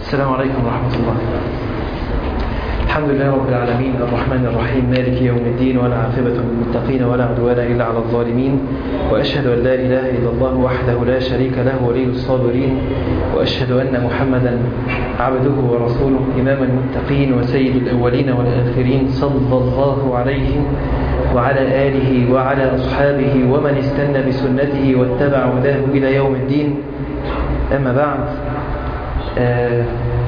السلام عليكم ورحمة الله الحمد لله رب العالمين الرحمن الرحيم مالك يوم الدين ولا عاقبة للمتقين ولا عدوان إلا على الظالمين وأشهد أن لا إله إلا الله وحده لا شريك له ولي الصابرين وأشهد أن محمدا عبده ورسوله إمام المتقين وسيد الأولين والآخرين صلى الله عليه وعلى آله وعلى أصحابه ومن استنى بسنته واتبع هداه إلى يوم الدين أما بعد آه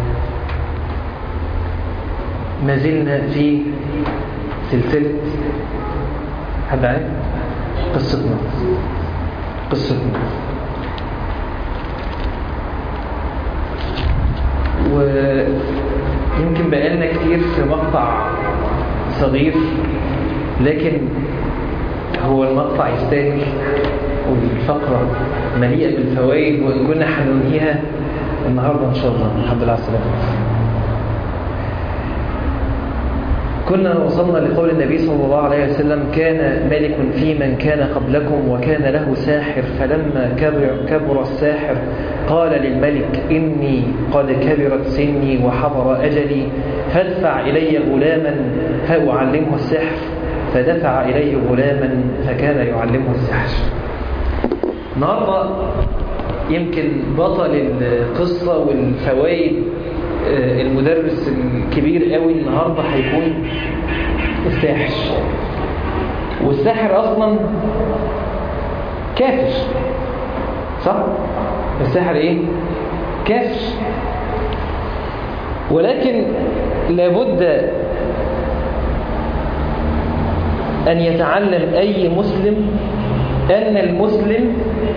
ما زلنا في سلسلة حد عارف قصتنا قصتنا ويمكن بقالنا كتير في مقطع صغير لكن هو المقطع يستاهل والفقرة مليئة بالفوائد وإن كنا هننهيها النهاردة إن شاء الله الحمد لله على السلامة كنا وصلنا لقول النبي صلى الله عليه وسلم كان ملك في من كان قبلكم وكان له ساحر فلما كبر, كبر الساحر قال للملك إني قد كبرت سني وحضر أجلي فادفع إلي غلاما فأعلمه السحر فدفع إليه غلاما فكان يعلمه السحر النهارده يمكن بطل القصة والفوائد المدرس الكبير قوي النهاردة هيكون الساحر والساحر أصلا كافر صح؟ الساحر إيه؟ كافر ولكن لابد أن يتعلم أي مسلم أن المسلم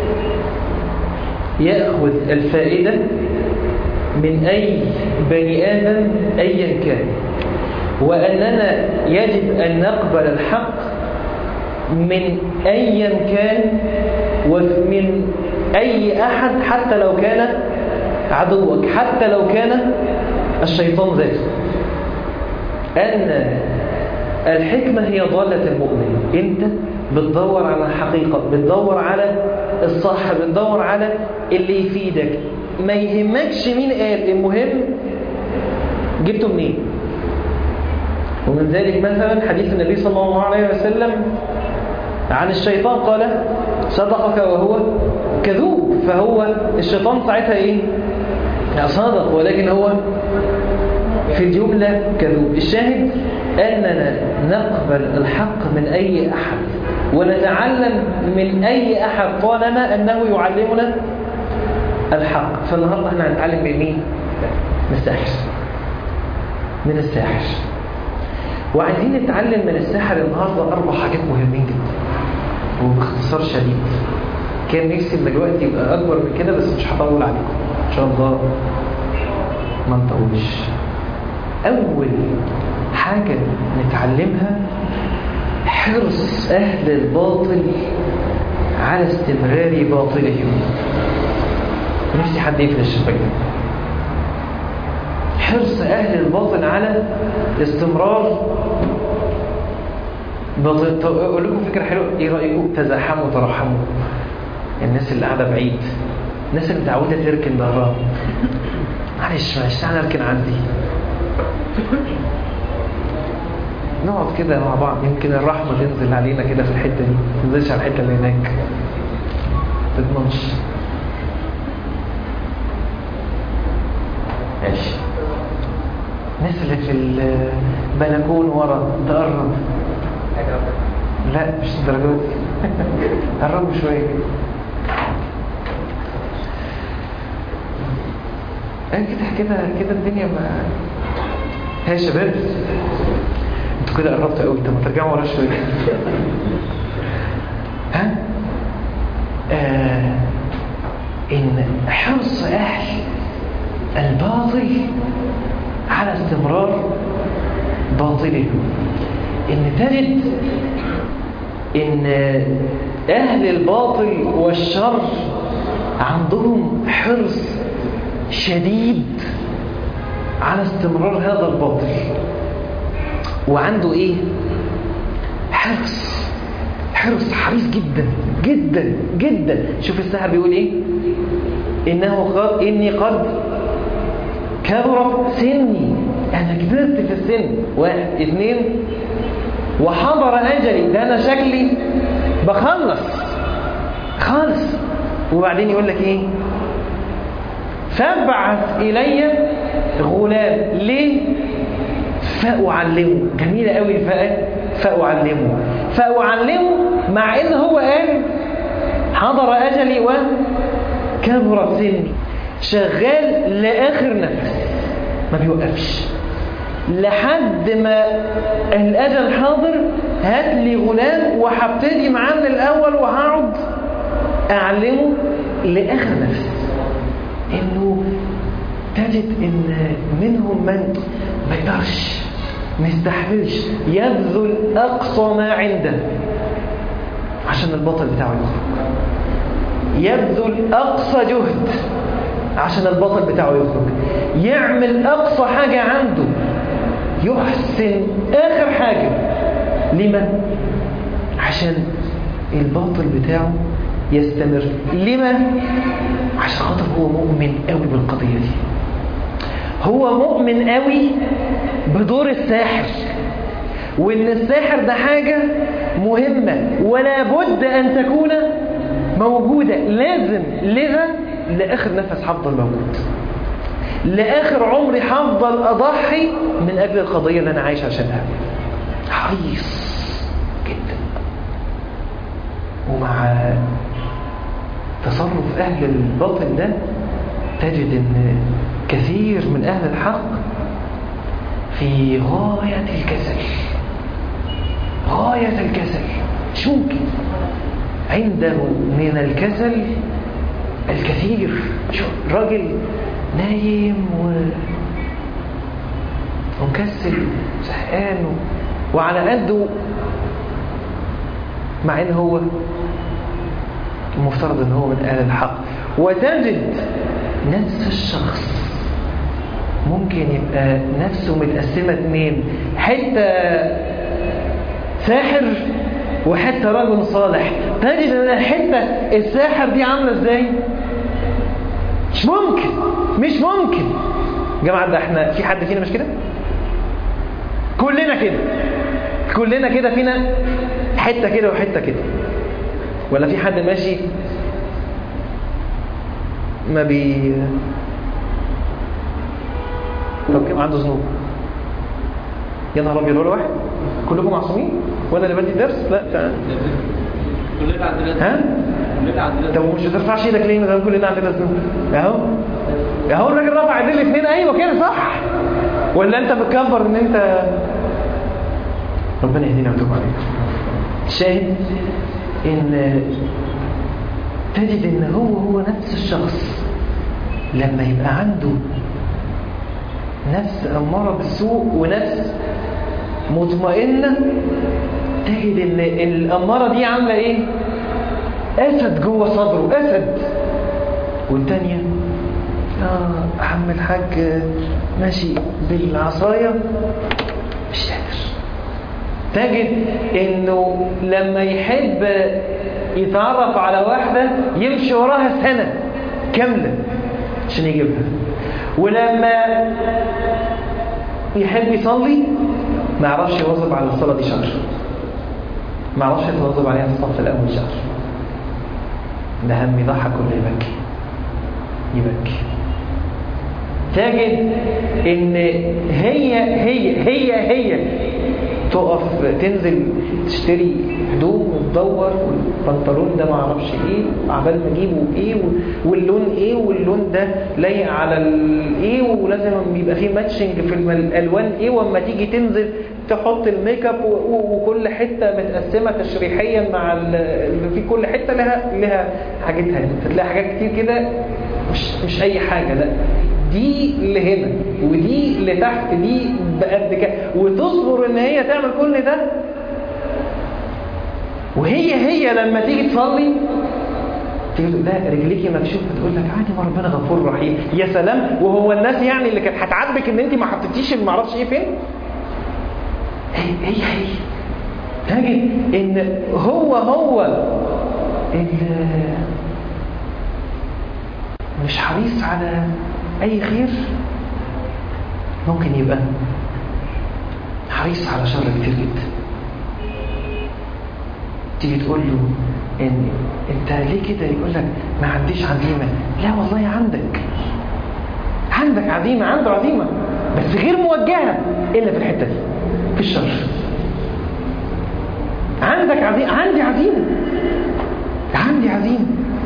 يأخذ الفائدة من أي بني آدم أيا كان وأننا يجب أن نقبل الحق من أيا كان ومن أي أحد حتى لو كان عدوك حتى لو كان الشيطان ذاته أن الحكمة هي ضالة المؤمن أنت بتدور على الحقيقة بتدور على الصح بتدور على اللي يفيدك ما يهمكش مين قال المهم جبته منين ومن ذلك مثلا حديث النبي صلى الله عليه وسلم عن الشيطان قال صدقك وهو كذوب فهو الشيطان ساعتها ايه صادق ولكن هو في الجملة كذوب الشاهد أننا نقبل الحق من أي أحد ونتعلم من أي أحد طالما أنه يعلمنا الحق فالنهاردة احنا هنتعلم من مين؟ من الساحر من الساحر وعايزين نتعلم من الساحر النهاردة أربع حاجات مهمين جدا وباختصار شديد كان نفسي ان الوقت يبقى أكبر من كده بس مش هطول عليكم إن شاء الله ما نطولش أول حاجة نتعلمها حرص أهل الباطل على استمرار باطلهم نفسي حد يقفل الشباك حرص أهل الباطل على استمرار باطل طب أقول لكم فكرة حلوة إيه رأيكم تزاحموا وترحموا الناس اللي قاعدة بعيد الناس اللي متعودة تركن ظهرها معلش معلش تعالى اركن عندي نقعد كده مع بعض يمكن الرحمة تنزل علينا كده في الحتة دي ما تنزلش على الحتة اللي هناك تضمنش ماشي الناس اللي في البلكون ورا تقرب لا مش الدرجات قربوا شويه كده كده كده الدنيا ما ها يا شباب انتوا كده قربتوا قوي طب ما ترجعوا ورا شويه ها آه ان حرص اهل الباطل على استمرار باطلهم ان تجد ان اهل الباطل والشر عندهم حرص شديد على استمرار هذا الباطل وعنده ايه حرص حرص حريص جدا جدا جدا شوف الساحر بيقول ايه انه قد اني قد كبر سني انا كبرت في السن واحد اثنين وحضر اجلي ده انا شكلي بخلص خالص وبعدين يقول لك ايه فابعث الي غلام ليه فاعلمه جميله قوي الفاء فاعلمه فاعلمه مع ان هو قال حضر اجلي وكبر سني شغال لاخر نفس ما بيوقفش لحد ما الاجل حاضر هات لي غلام وهبتدي معاه من الاول وهقعد اعلمه لاخر نفس انه تجد ان منهم من ما يقدرش ما يستحملش يبذل اقصى ما عنده عشان البطل بتاعه يخرج يبذل اقصى جهد عشان البطل بتاعه يخرج يعمل اقصى حاجه عنده يحسن اخر حاجه لمن عشان الباطل بتاعه يستمر لما عشان خاطر هو مؤمن قوي بالقضيه دي هو مؤمن قوي بدور الساحر وان الساحر ده حاجه مهمه ولا بد ان تكون موجوده لازم لذا لاخر نفس هفضل موجود لاخر عمري هفضل اضحي من اجل القضيه اللي انا عايش عشانها حريص جدا ومع تصرف اهل الباطل ده تجد ان كثير من اهل الحق في غايه الكسل غايه الكسل مش ممكن عنده من الكسل الكثير شوف راجل نايم و... ومكسل زهقان و... وعلى قده مع ان هو المفترض ان هو من اهل الحق وتجد نفس الشخص ممكن يبقى نفسه متقسمه اتنين حته ساحر وحته رجل صالح تجد ان الحته الساحر دي عامله ازاي مش ممكن مش ممكن يا جماعه ده احنا في حد فينا مش كده كلنا كده كلنا كده فينا حته كده وحته كده ولا في حد ماشي ما بي طب كم عنده ذنوب يا نهار ابيض ولا واحد كلكم معصومين وانا اللي بدي درس لا تعال كلنا عندنا ها كلنا عندنا طب مش هترفعش ايدك ليه ما دام كلنا عندنا ذنوب اهو اهو الراجل رفع ايديه الاثنين ايوه كده صح ولا انت بتكبر ان انت ربنا يهدينا ويتوب علينا شاهد ان تجد ان هو هو نفس الشخص لما يبقى عنده نفس أمارة بالسوء ونفس مطمئنة تجد ان الأمارة دي عاملة ايه أسد جوه صدره أسد والتانية آه عم الحاج ماشي بالعصاية مش قادر تجد انه لما يحب يتعرف على واحدة يمشي وراها سنة كاملة عشان يجيبها ولما يحب يصلي ما يعرفش يواظب على الصلاة دي شهر ما يعرفش يتواظب عليها في الصف الأول شهر ده هم يضحك ولا يبكي يبكي تجد ان هي هي هي هي تقف تنزل تشتري هدوم وتدور والبنطلون ده ما اعرفش ايه عبال ما اجيبه ايه واللون ايه واللون ده لايق على الايه ولازم يبقى فيه ماتشنج في الالوان ايه واما تيجي تنزل تحط الميك اب وكل حته متقسمه تشريحيا مع في كل حته لها لها حاجتها تلاقي حاجات كتير كده مش مش اي حاجه لا دي اللي هنا ودي اللي تحت دي بقد كده وتصبر ان هي تعمل كل ده وهي هي لما تيجي تصلي تيجي تقول لها رجليكي مكشوفه تقول لك عادي ما ربنا غفور رحيم يا سلام وهو الناس يعني اللي كانت هتعاتبك ان انت ما حطيتيش ما اعرفش ايه فين هي هي هي تجد ان هو هو اللي مش حريص على اي خير ممكن يبقى حريص على شر كتير جدا تيجي تقول له ان انت ليه كده يقول لك ما عنديش عزيمه لا والله عندك عندك عزيمه عنده عزيمه بس غير موجهه الا في الحته دي في الشر عندك عزيمه عندي عزيمه عندي عزيمه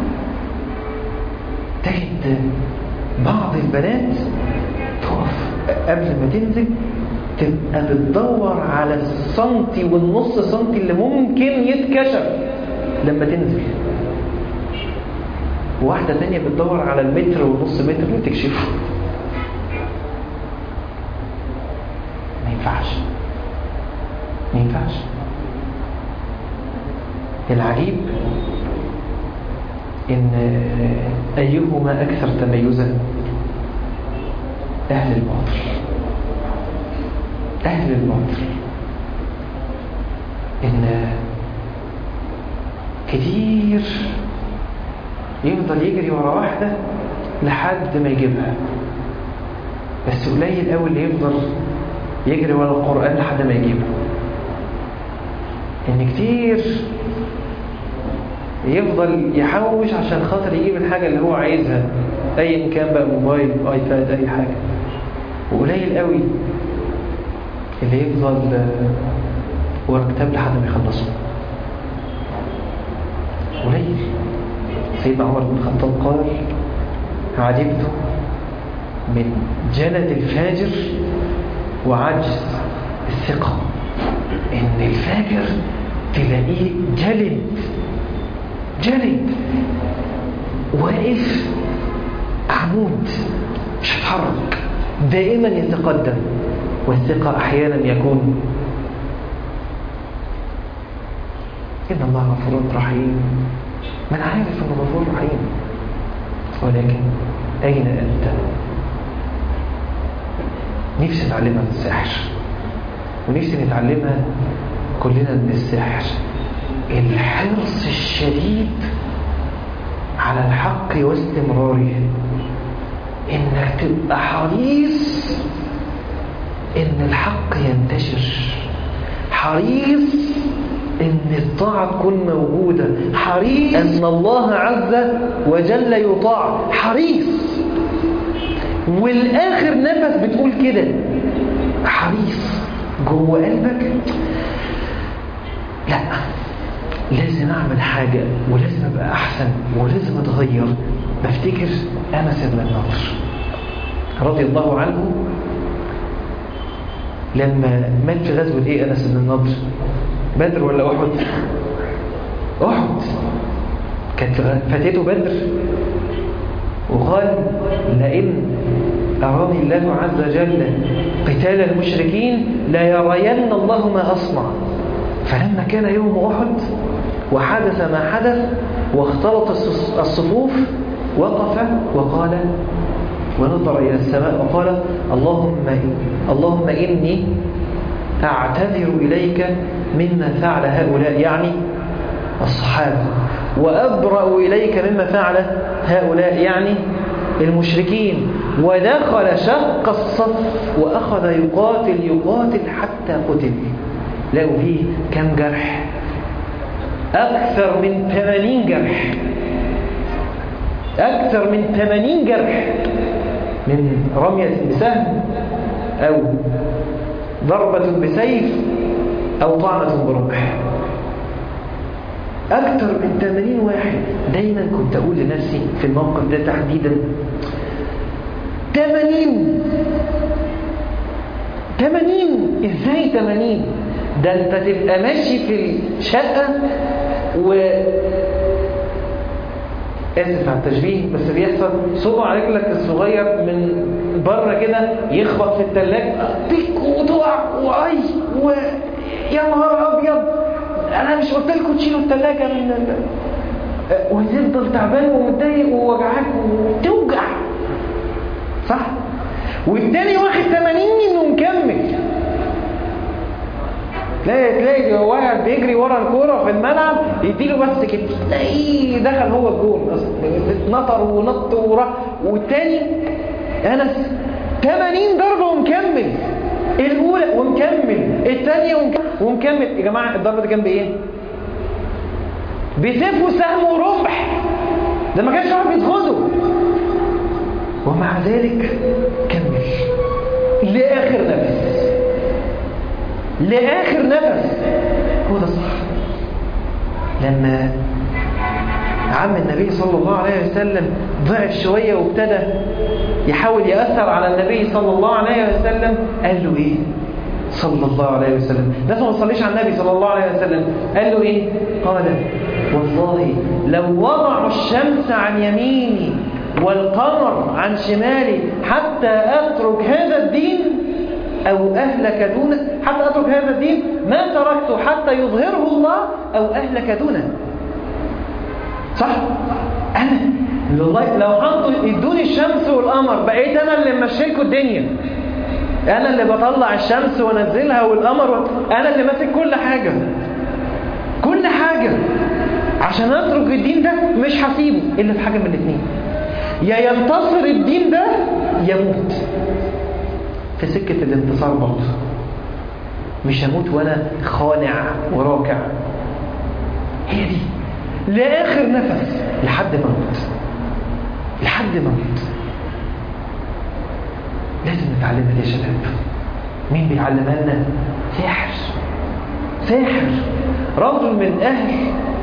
تجد بعض البنات تقف قبل ما تنزل تبقى بتدور على السنتي والنص سنتي اللي ممكن يتكشف لما تنزل واحدة تانية بتدور على المتر والنص متر اللي تكشفه ما ينفعش ما ينفعش العجيب ان ايهما اكثر تميزا اهل الباطل اهل الباطل ان كتير يفضل يجري ورا واحدة لحد ما يجيبها بس قليل قوي اللي يفضل يجري ورا القرآن لحد ما يجيبه ان كتير يفضل يحوش عشان خاطر يجيب الحاجة اللي هو عايزها ايا كان بقى موبايل ايباد اي حاجة وقليل قوي اللي يفضل ورا كتاب لحد ما يخلصه قليل سيدنا عمر بن الخطاب قال عجبت من جلد الفاجر وعجز الثقة ان الفاجر تلاقيه جلد جلد واقف عمود مش هيتحرك دائما يتقدم والثقة أحيانا يكون إن الله غفور رحيم من عارف أنه غفور رحيم ولكن أين أنت نفسي نتعلمها من السحر ونفسي نتعلمها كلنا من السحر الحرص الشديد على الحق واستمراره انك تبقى حريص ان الحق ينتشر حريص ان الطاعة تكون موجودة حريص ان الله عز وجل يطاع حريص والاخر نفس بتقول كده حريص جوه قلبك لا لازم اعمل حاجة ولازم ابقى احسن ولازم اتغير بفتكر انس بن النضر رضي الله عنه لما مات في غزوة ايه انس بن النضر بدر ولا احد احد كانت فاتته بدر وقال لئن أراني الله عز وجل قتال المشركين لا يرين الله ما أصنع فلما كان يوم أحد وحدث ما حدث واختلط الصفوف وقف وقال ونظر إلى السماء وقال اللهم اللهم إني أعتذر إليك مما فعل هؤلاء يعني الصحابة وأبرأ إليك مما فعل هؤلاء يعني المشركين ودخل شق الصف وأخذ يقاتل يقاتل حتى قتل لقوا فيه كم جرح أكثر من 80 جرح أكثر من 80 جرح من رمية بسهم أو ضربة بسيف أو طعنة برمح أكثر من 80 واحد دايما كنت أقول لنفسي في الموقف ده تحديدا 80 80 ازاي 80 ده انت تبقى ماشي في الشقة و اسف على التشبيه بس بيحصل صبع رجلك الصغير من بره كده يخبط في التلاج تك وتقع واي و يا نهار ابيض انا مش قلت لكم تشيلوا التلاجة من ال... وتفضل تعبان ومتضايق ووجعك وتوجع صح والتاني واخد 80 انه مكمل تلاقي تلاقي واحد بيجري ورا الكوره في الملعب يديله بس كده تلاقيه دخل هو الجول اصلا اتنطر ونط وراح والتاني انس 80 ضربة ومكمل الأولى ومكمل الثانية ومكمل, ومكمل يا جماعة الضربة دي كان بإيه؟ بسيف وسهم ورمح ده ما كانش عارف يسغده ومع ذلك كمل لآخر نفس لآخر نفس هو ده صح لما عم النبي صلى الله عليه وسلم ضعف شوية وابتدى يحاول يأثر على النبي صلى الله عليه وسلم قال له إيه صلى الله عليه وسلم ده ما صليش على النبي صلى الله عليه وسلم قال له إيه قال والله لو وضعوا الشمس عن يميني والقمر عن شمالي حتى أترك هذا الدين أو أهلك دونه حتى أترك هذا الدين ما تركته حتى يظهره الله أو أهلك دونه صح؟ أنا والله لو حطوا يدوني الشمس والقمر بقيت أنا اللي ممشيلكوا الدنيا أنا اللي بطلع الشمس وانزلها والقمر و... أنا اللي ماسك كل حاجة كل حاجة عشان أترك الدين ده مش هسيبه إلا في حاجة من الاثنين يا ينتصر الدين ده يموت في سكة الانتصار برضه مش هموت وانا خانع وراكع هي دي لآخر نفس لحد ما اموت لحد ما اموت لازم نتعلمها دي يا شباب مين بيعلمها لنا ساحر ساحر رجل من اهل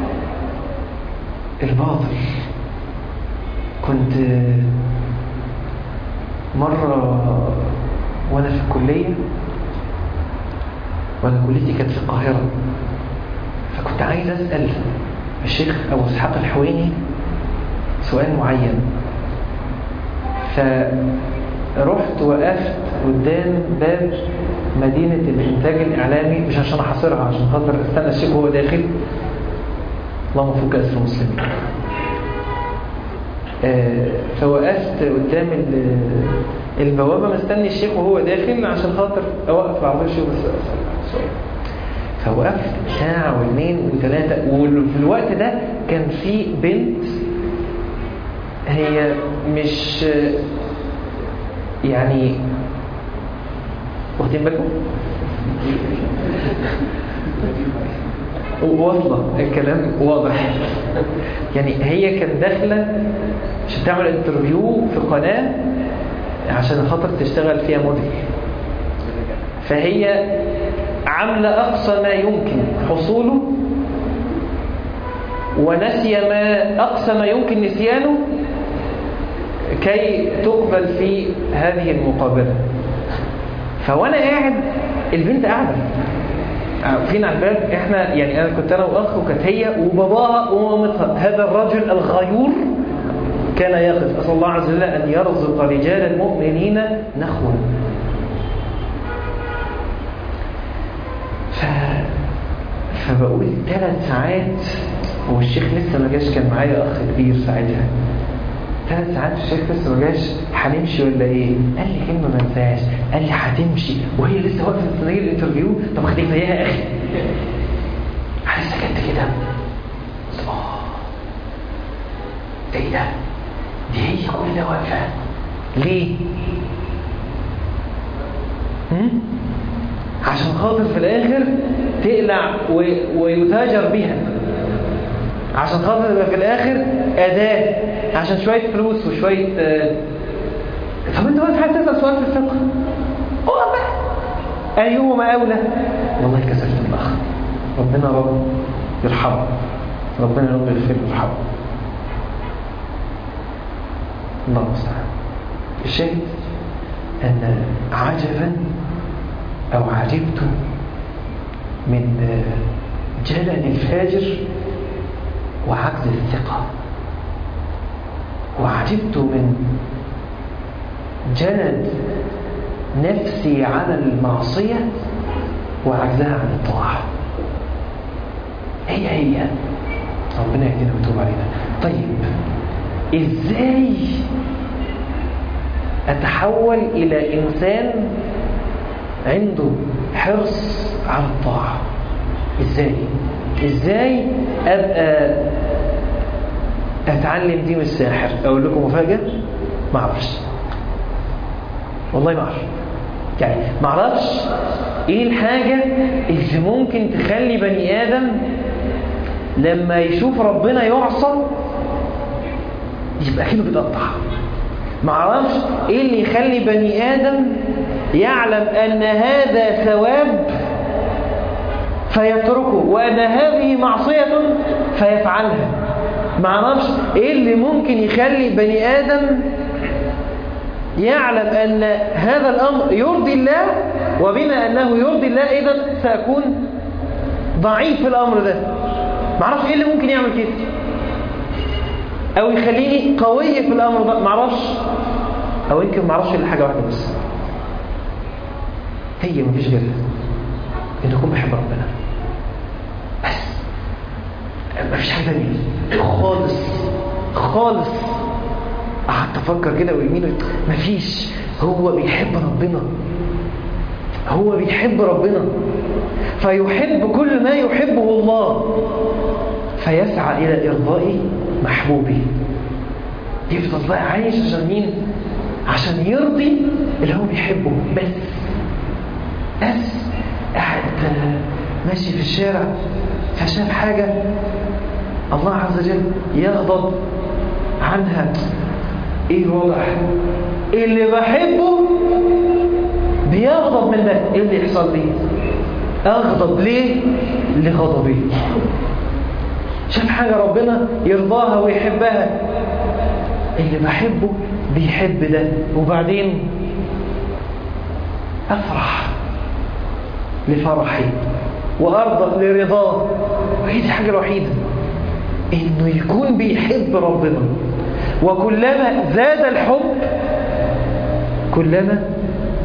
الباطل كنت مرة وأنا في الكلية وأنا كليتي كانت في القاهرة فكنت عايز أسأل الشيخ أبو إسحاق الحويني سؤال معين فرحت وقفت قدام باب مدينة الإنتاج الإعلامي مش عشان أحاصرها عشان خاطر استنى الشيخ وهو داخل اللهم فك أسر المسلمين فوقفت قدام البوابة مستني الشيخ وهو داخل عشان خاطر أوقف العربية الشيخ بس أسأل فوقفت ساعة واثنين وثلاثة وفي الوقت ده كان في بنت هي مش يعني واخدين بالكم؟ واصلة الكلام واضح يعني هي كانت داخلة عشان تعمل انترفيو في قناة عشان خاطر تشتغل فيها موديل فهي عاملة أقصى ما يمكن حصوله ونسي ما أقصى ما يمكن نسيانه كي تقبل في هذه المقابلة فوانا قاعد البنت قاعدة فين على الباب احنا يعني انا كنت انا واخ وكانت هي وباباها ومامتها هذا الرجل الغيور كان يقف اسال الله عز وجل ان يرزق رجال المؤمنين نخوه ف... فبقول ثلاث ساعات والشيخ لسه ما جاش كان معايا اخ كبير ساعتها ثلاث ساعات الشيخ لسه ما جاش هنمشي ولا ايه؟ قال لي كلمه ما انساهاش قال لي هتمشي وهي لسه واقفه مستنيه الانترفيو طب خليك زيها يا اخي انا سكت كده قلت اه ده ايه ده؟ دي هي كل ده واقفه ليه؟ هم؟ عشان خاطر في الاخر تقلع و... ويتاجر بها عشان خاطر تبقى في الاخر اداه عشان شويه فلوس وشويه آه... طب انت واقف حاجه تسال سؤال في الفقه اقف بقى ايهما اولى والله كسفت الاخ ربنا رب يرحمه ربنا رب يغفر ويرحمه الله المستعان الشاهد ان عجبا او عجبت من جلل الفاجر وعجز الثقة وعجبت من جلد نفسي على المعصية وعجزها عن الطاعة هي هي ربنا يهدينا ويتوب علينا طيب ازاي اتحول الى انسان عنده حرص على الطاعة ازاي ازاي ابقى اتعلم دي من الساحر اقول لكم مفاجأة ما اعرفش والله ما اعرف يعني ما اعرفش ايه الحاجة اللي ممكن تخلي بني ادم لما يشوف ربنا يعصى يبقى كده بيتقطع ما اعرفش ايه اللي يخلي بني ادم يعلم ان هذا ثواب فيتركه وان هذه معصية فيفعلها ما اعرفش ايه اللي ممكن يخلي بني ادم يعلم أن هذا الأمر يرضي الله وبما أنه يرضي الله إذا سأكون ضعيف في الأمر ده معرفش إيه اللي ممكن يعمل كده أو يخليني قوي في الأمر ده معرفش أو يمكن معرفش إلا حاجة واحدة بس هي مفيش غيرها إن أكون بحب ربنا بس مفيش حاجة تانية خالص خالص قعدت افكر كده ويمين مفيش هو بيحب ربنا هو بيحب ربنا فيحب كل ما يحبه الله فيسعى الى ارضاء محبوبه يفضل بقى عايش عشان مين عشان يرضي اللي هو بيحبه بس بس قاعد ماشي في الشارع فشاف حاجة الله عز وجل يغضب عنها ايه الوضع اللي بحبه بيغضب من ده ايه اللي يحصل لي اغضب ليه لغضبي شاف حاجة ربنا يرضاها ويحبها اللي بحبه بيحب ده وبعدين افرح لفرحي وارضى لرضاه وهي دي الحاجة الوحيدة انه يكون بيحب ربنا وكلما زاد الحب كلما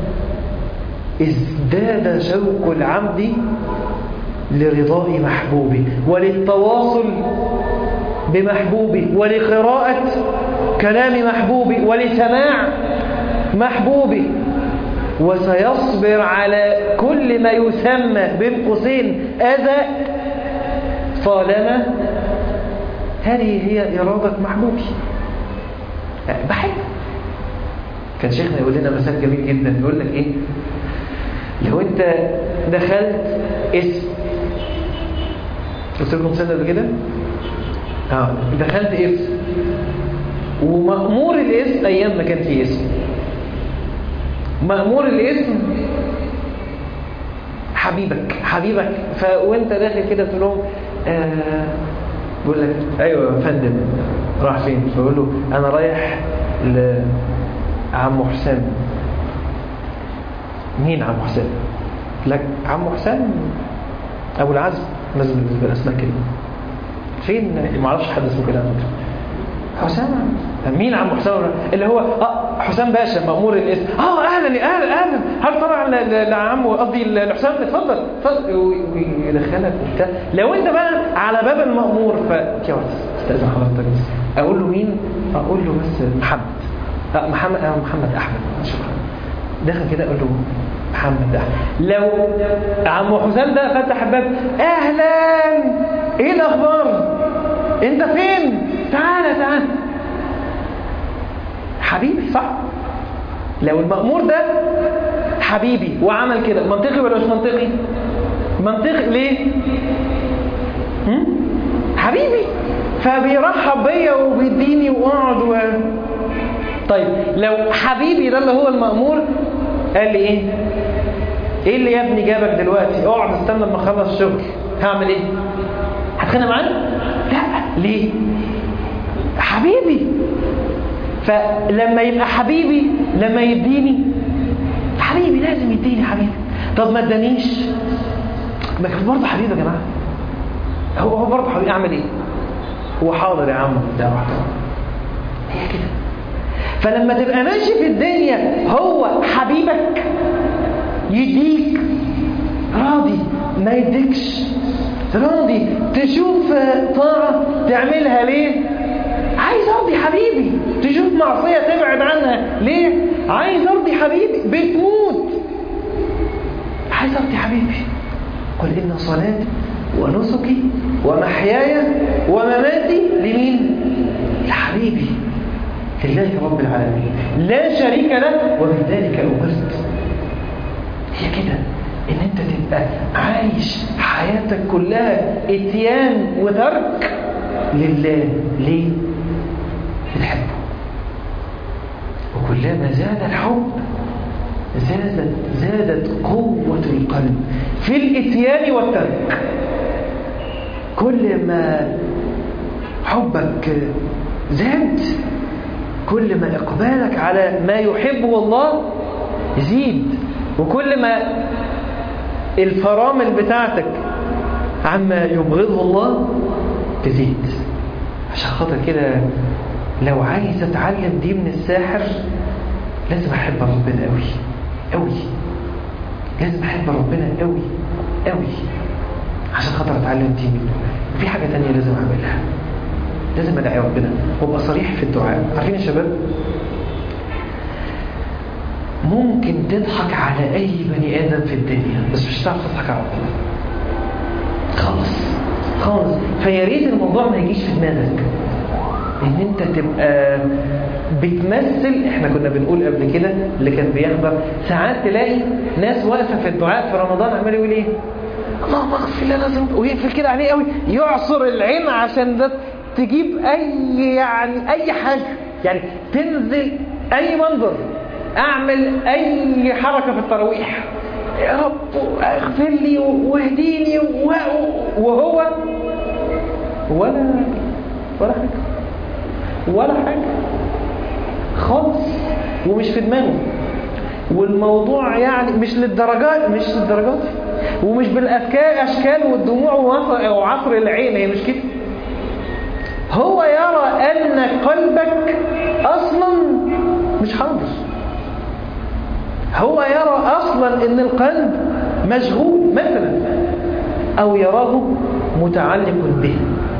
ازداد شوق العبد لرضاء محبوبه وللتواصل بمحبوبه ولقراءة كلام محبوبه ولسماع محبوبه وسيصبر على كل ما يسمى بين قوسين أذى طالما هذه هي إرادة محبوبي بحب كان شيخنا يقول لنا مثال جميل جدا يقول لك ايه لو انت دخلت اسم قلت لكم سنة قبل كده اه دخلت اسم ومأمور الاسم ايام ما كان في اسم مأمور الاسم حبيبك حبيبك ف وانت داخل كده تقول لهم آه بيقول لك ايوه يا فندم راح فين فيقول له انا رايح لعم حسام مين عم حسام لك عم حسام ابو العزم لازم بالنسبه للاسماء كده فين ما اعرفش حد اسمه كده حسام مين عم حسام اللي هو اه حسام باشا مأمور الاسم اه اهلا اهلا اهلا هل طبعا لعم قصدي لحسام اتفضل اتفضل ويدخلك وبتاع لو انت بقى على باب المأمور ف يا ولد استاذن حضرتك بس اقول له مين اقول له بس محمد آه محمد آه محمد احمد شكرا دخل كده اقول له محمد احمد لو عم حسام ده فتح الباب اهلا ايه الاخبار انت فين تعالى تعالى حبيبي صح لو المأمور ده حبيبي وعمل كده منطقي ولا مش منطقي منطقي ليه هم؟ حبيبي فبيرحب بيا وبيديني واقعد و... طيب لو حبيبي ده اللي هو المأمور قال لي ايه ايه اللي يا ابني جابك دلوقتي اقعد استنى لما اخلص الشغل هعمل ايه هتخانق معاه لا ليه حبيبي فلما يبقى حبيبي لما يديني حبيبي لازم يديني حبيبي طب ما ادانيش ما كان برضه حبيبي يا جماعه هو هو برضه حبيبي اعمل ايه هو حاضر يا عم ده هي كده فلما تبقى ماشي في الدنيا هو حبيبك يديك راضي ما يديكش راضي تشوف طاعة تعملها ليه عايز ارضي حبيبي تشوف معصية تبعد عنها ليه عايز ارضي حبيبي بتموت عايز ارضي حبيبي قل ان صلاتي ونسكي ومحياي ومماتي لمين لحبيبي لله رب العالمين لا شريك له وبذلك أمرت هي كده ان انت تبقى عايش حياتك كلها اتيان وترك لله ليه بتحبه وكلما زاد الحب زادت زادت قوة القلب في الاتيان والترك كل ما حبك زاد كل ما إقبالك على ما يحبه الله يزيد وكل ما الفرامل بتاعتك عما يبغضه الله تزيد عشان خاطر كده لو عايز اتعلم دي من الساحر لازم احب ربنا قوي قوي لازم احب ربنا قوي قوي عشان خاطر اتعلم دي منه وفي حاجه تانية لازم اعملها لازم ادعي ربنا وابقى صريح في الدعاء عارفين يا شباب ممكن تضحك على اي بني ادم في الدنيا بس مش هتعرف تضحك على ربنا خالص خالص فيا ريت الموضوع ما يجيش في دماغك ان انت تبقى بتمثل احنا كنا بنقول قبل كده اللي كان بيحضر ساعات تلاقي ناس واقفه في الدعاء في رمضان عمال يقول ايه اللهم اغفر لنا لازم ويقفل كده عليه قوي يعصر العين عشان ده تجيب اي يعني اي حاجه يعني تنزل اي منظر اعمل اي حركه في التراويح يا رب اغفر لي واهديني وهو ولا ولا حاجه ولا حاجه خالص ومش في دماغه والموضوع يعني مش للدرجات مش للدرجات ومش بالافكار اشكال والدموع وعصر العين هي مش كده هو يرى ان قلبك اصلا مش حاضر هو يرى اصلا ان القلب مشغول مثلا او يراه متعلق به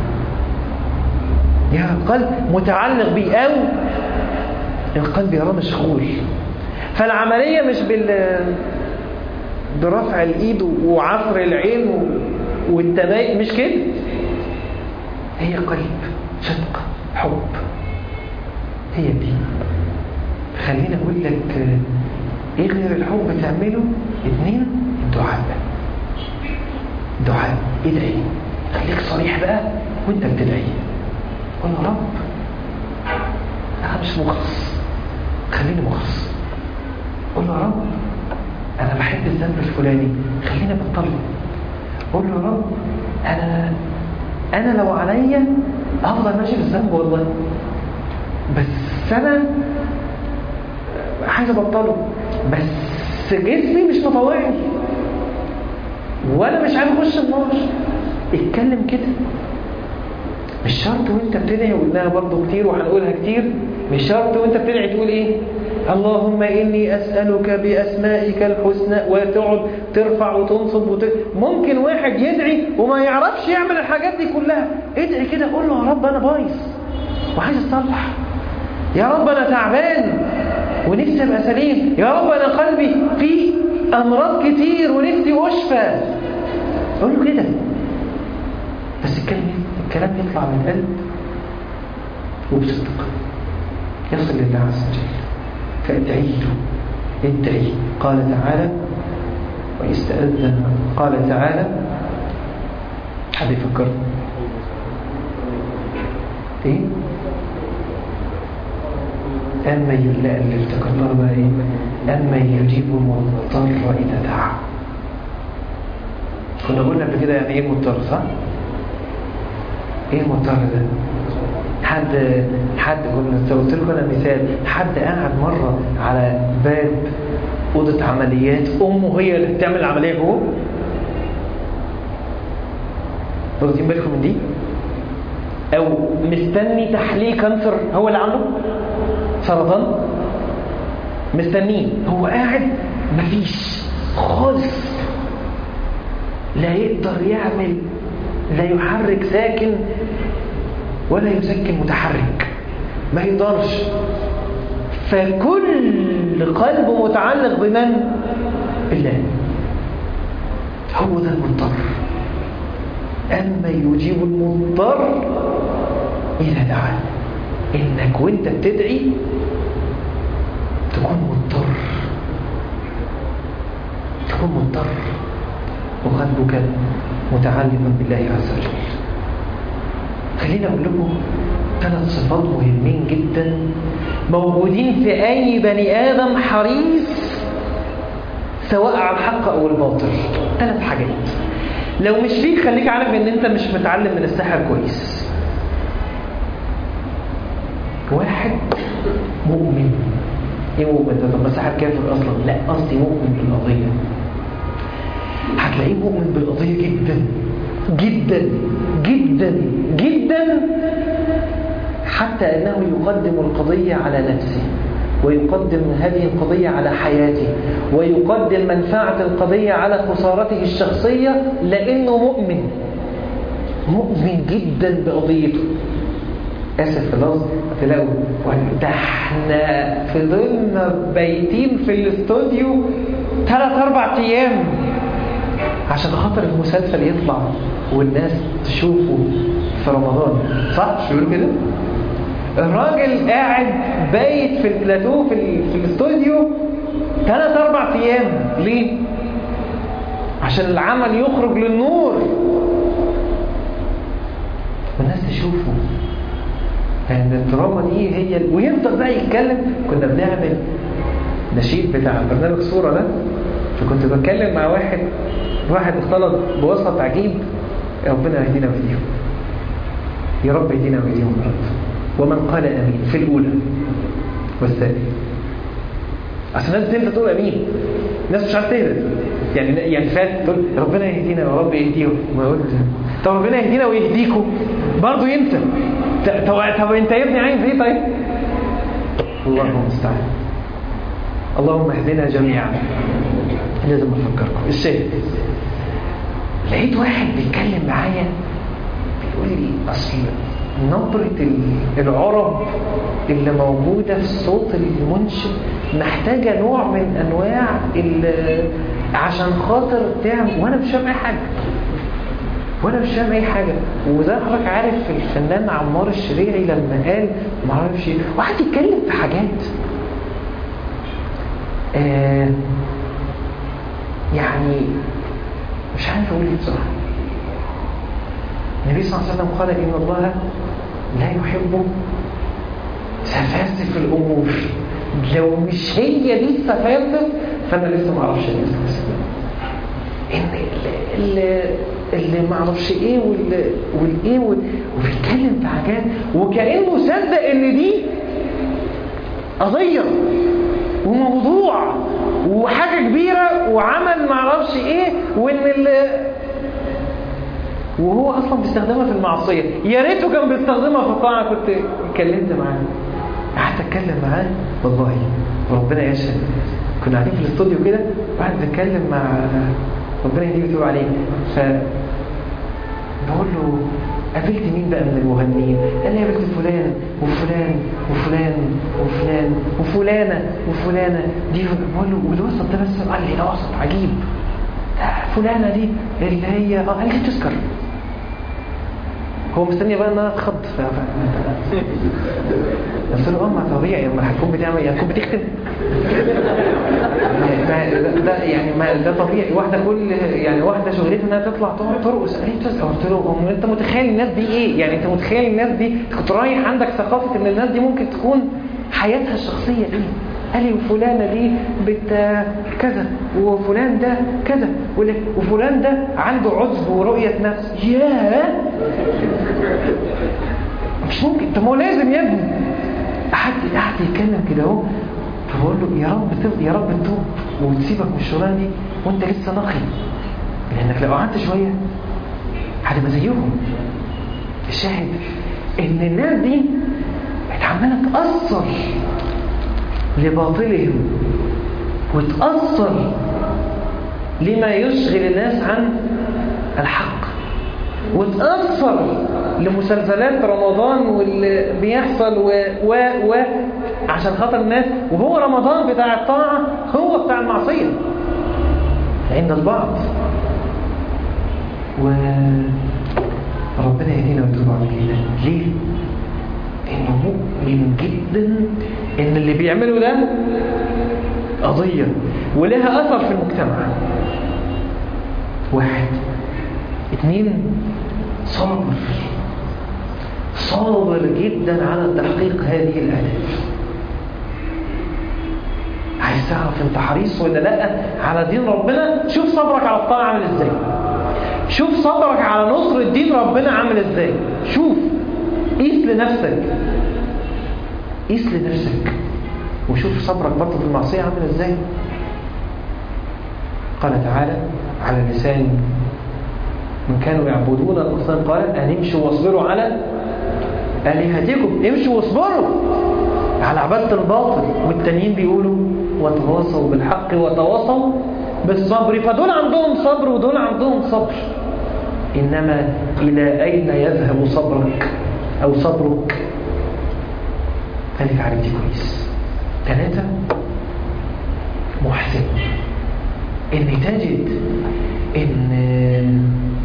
يرى القلب متعلق به او القلب يراه مشغول فالعملية مش بال برفع الايد وعفر العين والتباين مش كده هي قلب صدق حب هي دي خليني اقول لك ايه غير الحب تعمله اتنين الدعاء دعاء ادعي خليك صريح بقى وانت بتدعي قول يا رب انا مش مخلص خليني مخلص قول له يا رب انا بحب الذنب الفلاني خليني ابطله قول له يا رب انا انا لو عليا افضل ماشي في الذنب والله بس انا عايز ابطله بس جسمي مش مطوعني وانا مش عايز اخش النار اتكلم كده مش شرط وانت بتدعي وقلناها برضه كتير وهنقولها كتير مش شرط وانت بتدعي تقول ايه اللهم إني أسألك بأسمائك الحسنى وتقعد ترفع وتنصب وت... ممكن واحد يدعي وما يعرفش يعمل الحاجات دي كلها ادعي كده قول له يا رب أنا بايظ وعايز أصلح يا رب أنا تعبان ونفسي أبقى سليم يا رب أنا قلبي فيه أمراض كتير ونفسي أشفى قول له كده بس الكلام الكلام يطلع من القلب وبصدق يصل لله عز وجل فادعي له ادعي قال تعالى ويستأذن قال تعالى حد يفكر ايه أما لا اللي افتكرناه بقى ايه أما يجيب المضطر إذا دعا كنا قلنا قبل كده يعني ايه مضطر صح؟ ايه المضطر ده؟ حد حد كنا قلت لكم انا مثال حد قاعد مره على باب اوضه عمليات امه هي اللي بتعمل العمليه جوه واخدين بالكم من دي او مستني تحليل كانسر هو اللي عنده سرطان مستنيه هو قاعد مفيش خالص لا يقدر يعمل لا يحرك ساكن ولا يسكن متحرك ما يقدرش فكل قلبه متعلق بمن بالله هو ده المضطر أما يجيب المضطر إذا دعا إنك وانت بتدعي مضطر وقلبك متعلق بالله عز وجل خليني أقول لكم ثلاث صفات مهمين جدا موجودين في أي بني آدم حريص سواء على الحق أو الباطل ثلاث حاجات لو مش فيك خليك عارف ان انت مش متعلم من السحر كويس واحد مؤمن ايه مؤمن ده طب ما السحر كافر اصلا لا قصدي مؤمن بالقضيه هتلاقيه مؤمن بالقضيه جدا جدا جدا جدا حتى انه يقدم القضيه على نفسه ويقدم هذه القضية على حياته ويقدم منفعة القضية على خسارته الشخصية لأنه مؤمن مؤمن جدا بقضيته آسف في اللفظ تلاقوا ده احنا فضلنا بايتين في الاستوديو ثلاث أربع أيام عشان خاطر المسلسل يطلع والناس تشوفه في رمضان صح؟ مش بيقولوا كده؟ الراجل قاعد بايت في البلاتو في, ال... في الاستوديو ثلاث اربع ايام ليه عشان العمل يخرج للنور والناس تشوفه لان الدراما دي هي ال... ويفضل بقى يتكلم كنا بنعمل نشيد بتاع برنامج صوره ده فكنت بتكلم مع واحد واحد اختلط بوسط عجيب ربنا يهدينا ويهديهم يا رب يهدينا ويهديهم يا رب ومن قال امين في الاولى والثانيه اصل الناس بتنسى تقول امين الناس مش عارفه تهدى يعني يعني فات تقول ربنا يهدينا يا رب يهديهم ما قلت طب ربنا يهدينا ويهديكم برضه ينسى طب طب انت يا ابني عايز ايه طيب الله المستعان اللهم اهدنا جميعا لازم افكركم الشاهد لقيت واحد بيتكلم معايا بيقول لي اصل نبرة العرب اللي موجودة في صوت المنشد محتاجة نوع من أنواع عشان خاطر تعمل وأنا مش فاهم أي حاجة وأنا مش فاهم أي حاجة وزي حضرتك عارف الفنان عمار الشريعي لما قال ما اعرفش وقعد يتكلم في حاجات آه يعني مش عارف أقول إيه بصراحة النبي صلى الله عليه وسلم قال إن الله لا يحب سفاسف الأمور لو مش هي دي السفاسف فأنا لسه ما أعرفش النبي صلى الله عليه وسلم إن اللي, اللي ما أعرفش إيه واللي والإيه وبيتكلم في حاجات وكأنه صدق إن دي قضية وموضوع وحاجة كبيرة وعمل ما أعرفش إيه وإن اللي وهو اصلا بيستخدمها في المعصيه يا ريته كان بيستخدمها في الطاعه كنت اتكلمت معاه قعدت اتكلم معاه والله وربنا يشهد كنا قاعدين في الاستوديو كده وقعد بتكلم مع ربنا يهديه ويتوب عليه ف بقول له قابلت مين بقى من المغنيين قال لي قابلت فلان وفلان وفلان وفلان وفلانه وفلانه دي بقول له والوسط ده بس قال لي ده وسط عجيب فلانه دي اللي هي اه قال لي تذكر هو مستني بقى ان انا اتخض قلت له اه ما طبيعي لما هتكون بتعمل يعني هتكون بتختم ما ده يعني ما ده طبيعي واحده كل يعني واحده شغلتها انها تطلع ترقص قلت له انت متخيل الناس دي ايه يعني انت متخيل الناس دي كنت رايح عندك ثقافه ان الناس دي ممكن تكون حياتها الشخصيه ايه قال لي وفلانه دي بت كذا وفلان ده كذا وفلان ده عنده عجب ورؤيه نفس ياه مش ممكن طب ما هو لازم يا ابني قعد قعد يتكلم كده اهو فبقول له يا رب تب... يا رب تتوب وتسيبك من الشغلانه دي وانت لسه نقي لانك لو قعدت شويه هتبقى زيهم الشاهد ان الناس دي بقت عماله تاثر لباطلهم وتأثر لما يشغل الناس عن الحق وتأثر لمسلسلات رمضان واللي بيحصل و و و عشان خاطر الناس وهو رمضان بتاع الطاعة هو بتاع المعصية عند البعض وربنا يهدينا ويتوب علينا ليه؟ انه مؤمن جدا ان اللي بيعمله ده قضية ولها اثر في المجتمع واحد اتنين صبر صابر جدا على تحقيق هذه الأهداف عايز تعرف انت حريص ولا لا على دين ربنا شوف صبرك على الطاعة عامل ازاي شوف صبرك على نصر الدين ربنا عامل ازاي شوف قيس لنفسك قيس لنفسك وشوف صبرك برضه في المعصية عامل ازاي قال تعالى على لسان من كانوا يعبدون الأصنام قال أن امشوا واصبروا على آلهتكم امشوا واصبروا على عبادة الباطل والتانيين بيقولوا وتواصوا بالحق وتواصوا بالصبر فدول عندهم صبر ودول عندهم صبر إنما إلى أين يذهب صبرك أو صبرك خليك عارف دي كويس ثلاثة محسن إن تجد إن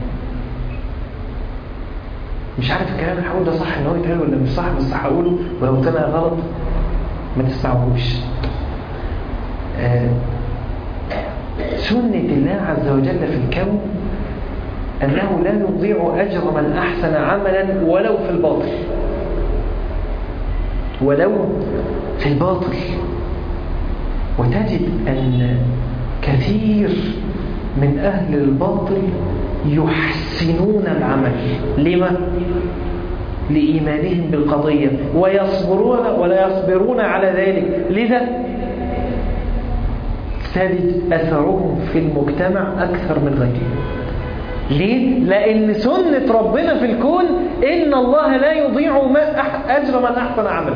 مش عارف الكلام اللي هقوله ده صح ان هو يتقال ولا مش صح بس هقوله ولو طلع غلط ما تسمعوش آه سنة الله عز وجل في الكون أنه لا يضيع أجر من أحسن عملا ولو في الباطل ولو في الباطل وتجد أن كثير من أهل الباطل يحسنون العمل لما؟ لإيمانهم بالقضية ويصبرون ولا يصبرون على ذلك لذا تجد أثرهم في المجتمع أكثر من غيرهم ليه؟ لأن سنة ربنا في الكون إن الله لا يضيع ما أجر من أحسن عملا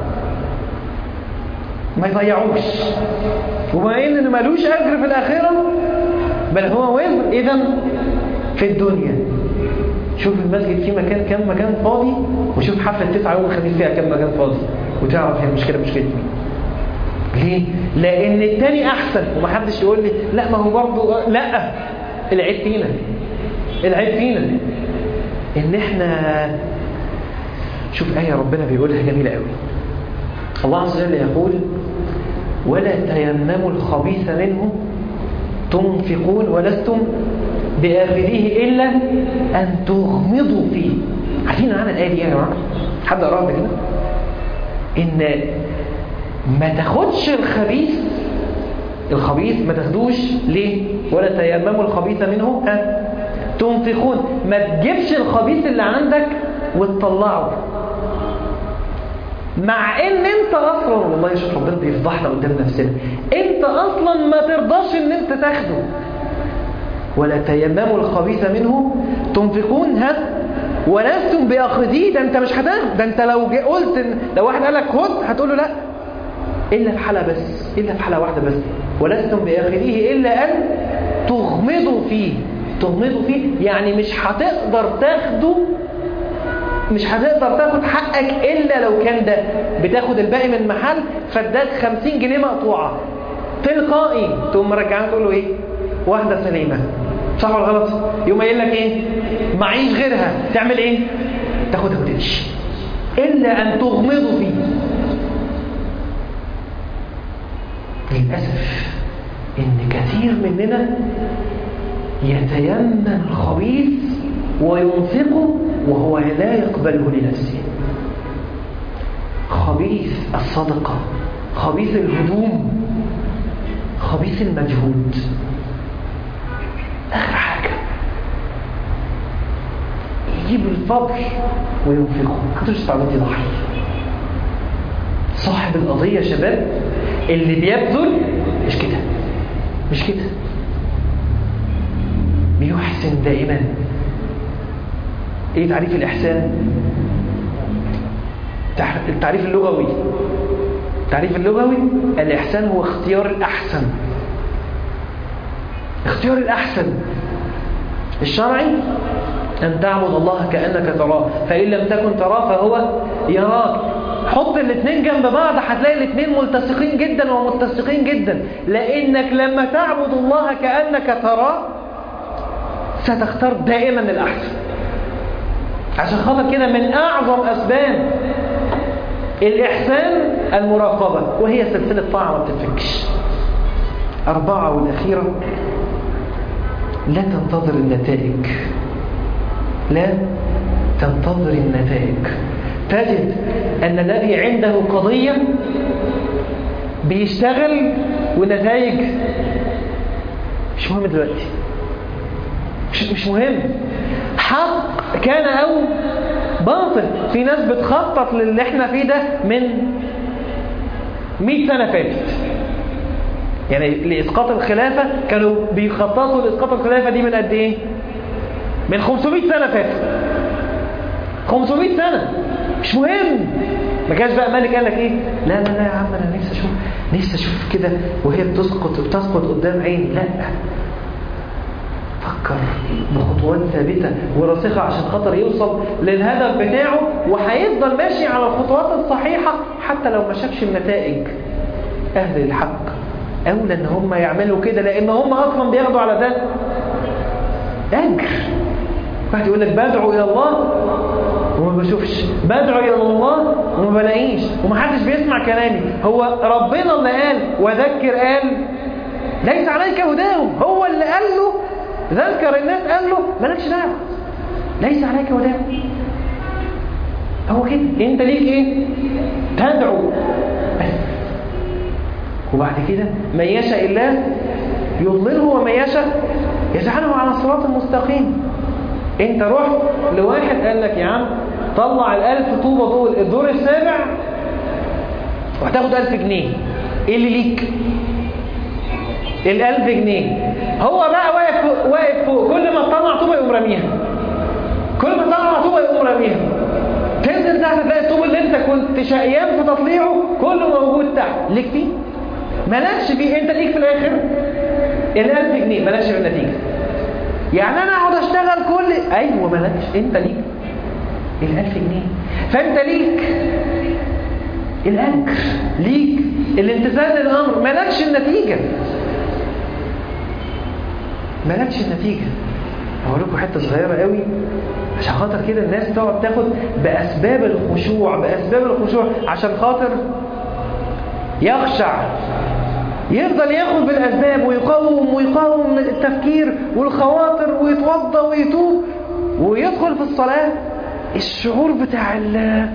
ما يضيعوش وما إن ملوش أجر في الآخرة بل هو وزر إذا في الدنيا شوف المسجد فيه مكان كم مكان فاضي وشوف حفلة تسعة يوم الخميس فيها كم مكان فاضي وتعرف هي المشكلة مشكلة مين ليه؟ لأن التاني أحسن ومحدش يقول لي لا ما هو برضه لا العيب فينا العيب فينا إن إحنا شوف آية ربنا بيقولها جميلة قوي الله عز وجل يقول ولا تيمموا الخبيث منه تنفقون ولستم بآخره إلا أن تغمضوا فيه عارفين معنى الآية دي يا جماعة؟ حد قراها كده؟ إن ما تاخدش الخبيث الخبيث ما تاخدوش ليه؟ ولا تيمموا الخبيث منه ها؟ تنفقون ما تجيبش الخبيث اللي عندك وتطلعه مع ان انت اصلا والله شوف ربنا بيفضحنا قدام نفسنا انت اصلا ما ترضاش ان انت تاخده ولا تيمموا الخبيث منه تنفقون ها ولستم باخذيه ده انت مش هتاخد ده انت لو قلت إن لو واحد قال لك خد هتقول له لا الا في حاله بس الا في حاله واحده بس ولستم باخذيه الا ان تغمضوا فيه تغمضوا فيه يعني مش هتقدر تاخده مش هتقدر تاخد حقك إلا لو كان ده بتاخد الباقي من محل فاداك 50 جنيه مقطوعة تلقائي تقوم مرجعها تقول له ايه واحدة سليمة صح ولا غلط يقوم قايل لك ايه معيش غيرها تعمل ايه تاخدها وتمشي إلا أن تغمضوا فيه للأسف إن كثير مننا يتيمم الخبيث وينفقه وهو لا يقبله لنفسه خبيث الصدقة خبيث الهدوم خبيث المجهود آخر حاجة يجيب الفضل وينفقه هتوش استعملتي ضحي صاحب القضية يا شباب اللي بيبذل مش كده مش كده بيحسن دائما ايه تعريف الإحسان التعريف اللغوي التعريف اللغوي الإحسان هو اختيار الأحسن اختيار الأحسن الشرعي أن تعبد الله كأنك تراه فإن لم تكن تراه فهو يراك حط الاثنين جنب بعض هتلاقي الاثنين ملتصقين جدا ومتسقين جدا لأنك لما تعبد الله كأنك تراه ستختار دائما الأحسن عشان خاطر كده من أعظم أسباب الإحسان المراقبة وهي سلسلة طاعة ما بتتفكش أربعة والأخيرة لا تنتظر النتائج لا تنتظر النتائج تجد أن الذي عنده قضية بيشتغل والنتائج مش مهم دلوقتي مش, مش مهم حق كان أو باطل في ناس بتخطط للي احنا فيه ده من 100 سنة فاتت يعني لإسقاط الخلافة كانوا بيخططوا لإسقاط الخلافة دي من قد إيه؟ من 500 سنة فاتت 500 سنة مش مهم ما كانش بقى مالك قال لك ايه لا لا لا يا عم انا نفسي اشوف نفسي اشوف كده وهي بتسقط بتسقط قدام عيني لا فكر بخطوات ثابته وراسخه عشان خاطر يوصل للهدف بتاعه وهيفضل ماشي على الخطوات الصحيحه حتى لو ما شافش النتائج اهل الحق اولى ان هم يعملوا كده لان هم اصلا بياخدوا على ده اجر واحد يقول لك بدعو الى الله وما بشوفش بدعو الى الله وما بلاقيش ومحدش بيسمع كلامي هو ربنا اللي قال وذكر قال ليس عليك هداهم هو اللي قال له ذكر الناس قال له مالكش دعوه ليس عليك هداهم هو كده انت ليك ايه تدعو بس وبعد كده من يشاء الله يضلله ومن يشاء يجعله على الصراط المستقيم انت رحت لواحد قال لك يا عم طلع الالف طوبة دول الدور السابع وهتاخد الف جنيه ايه اللي ليك الالف جنيه هو بقى واقف فوق واقف فوق كل ما تطلع طوبة يقوم راميها كل ما تطلع طوبة يقوم راميها تنزل تحت تلاقي الطوب اللي انت كنت شقيان في تطليعه كله موجود تحت ليك فيه مالكش فيه انت ليك في الاخر الالف جنيه مالكش في النتيجه يعني انا اقعد اشتغل كل ايوه مالكش انت ليك الالف جنيه فانت ليك الاجر ليك الامتثال للامر مالكش النتيجه مالكش النتيجه هقول لكم حته صغيره قوي عشان خاطر كده الناس تقعد تاخد باسباب الخشوع باسباب الخشوع عشان خاطر يخشع يفضل ياخد بالاسباب ويقاوم ويقاوم التفكير والخواطر ويتوضى ويتوب ويدخل في الصلاه الشعور بتاع ال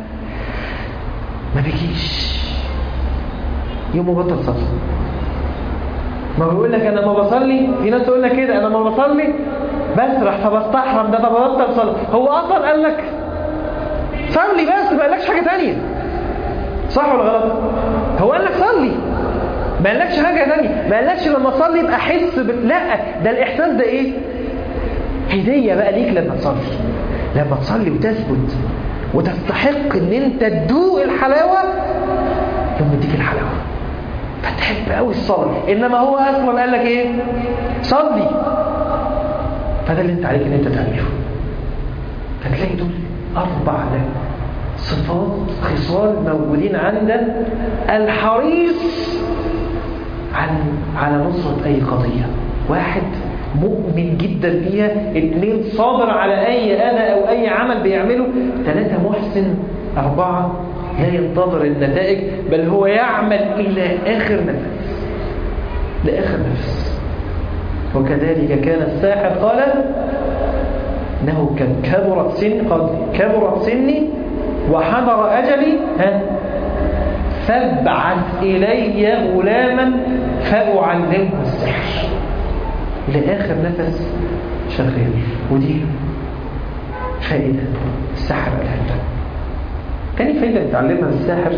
ما بيجيش يوم بطل صلاه ما بيقول لك انا ما بصلي في ناس تقول لك كده انا ما بصلي بسرح فبستحرم ده فببطل صلاه هو اصلا قال لك صلي بس ما قالكش حاجه ثانيه صح ولا غلط هو قال لك صلي ما قالكش حاجه ثانيه ما قالكش لما تصلي يبقى احس ب... لا ده الاحساس ده ايه هديه بقى ليك لما تصلي لما تصلي وتثبت وتستحق ان انت تدوق الحلاوه يوم يديك الحلاوه فتحب قوي الصلاه انما هو اصلا قال لك ايه صلي فده اللي انت عليك ان انت تعمله فتلاقي دول اربع صفات خصال موجودين عندك الحريص عن على نصرة أي قضية واحد مؤمن جدا بيها اثنين صابر على أي أذى أو أي عمل بيعمله ثلاثة محسن أربعة لا ينتظر النتائج بل هو يعمل إلى آخر نفس لآخر نفس وكذلك كان الساحر قال إنه كان كبرت سن قد كبرت سني وحضر أجلي ها فابعث إلي غلاما فأعلمه السحر لآخر نفس شغال ودي فائدة السحر قالها تاني فائدة نتعلمها من الساحر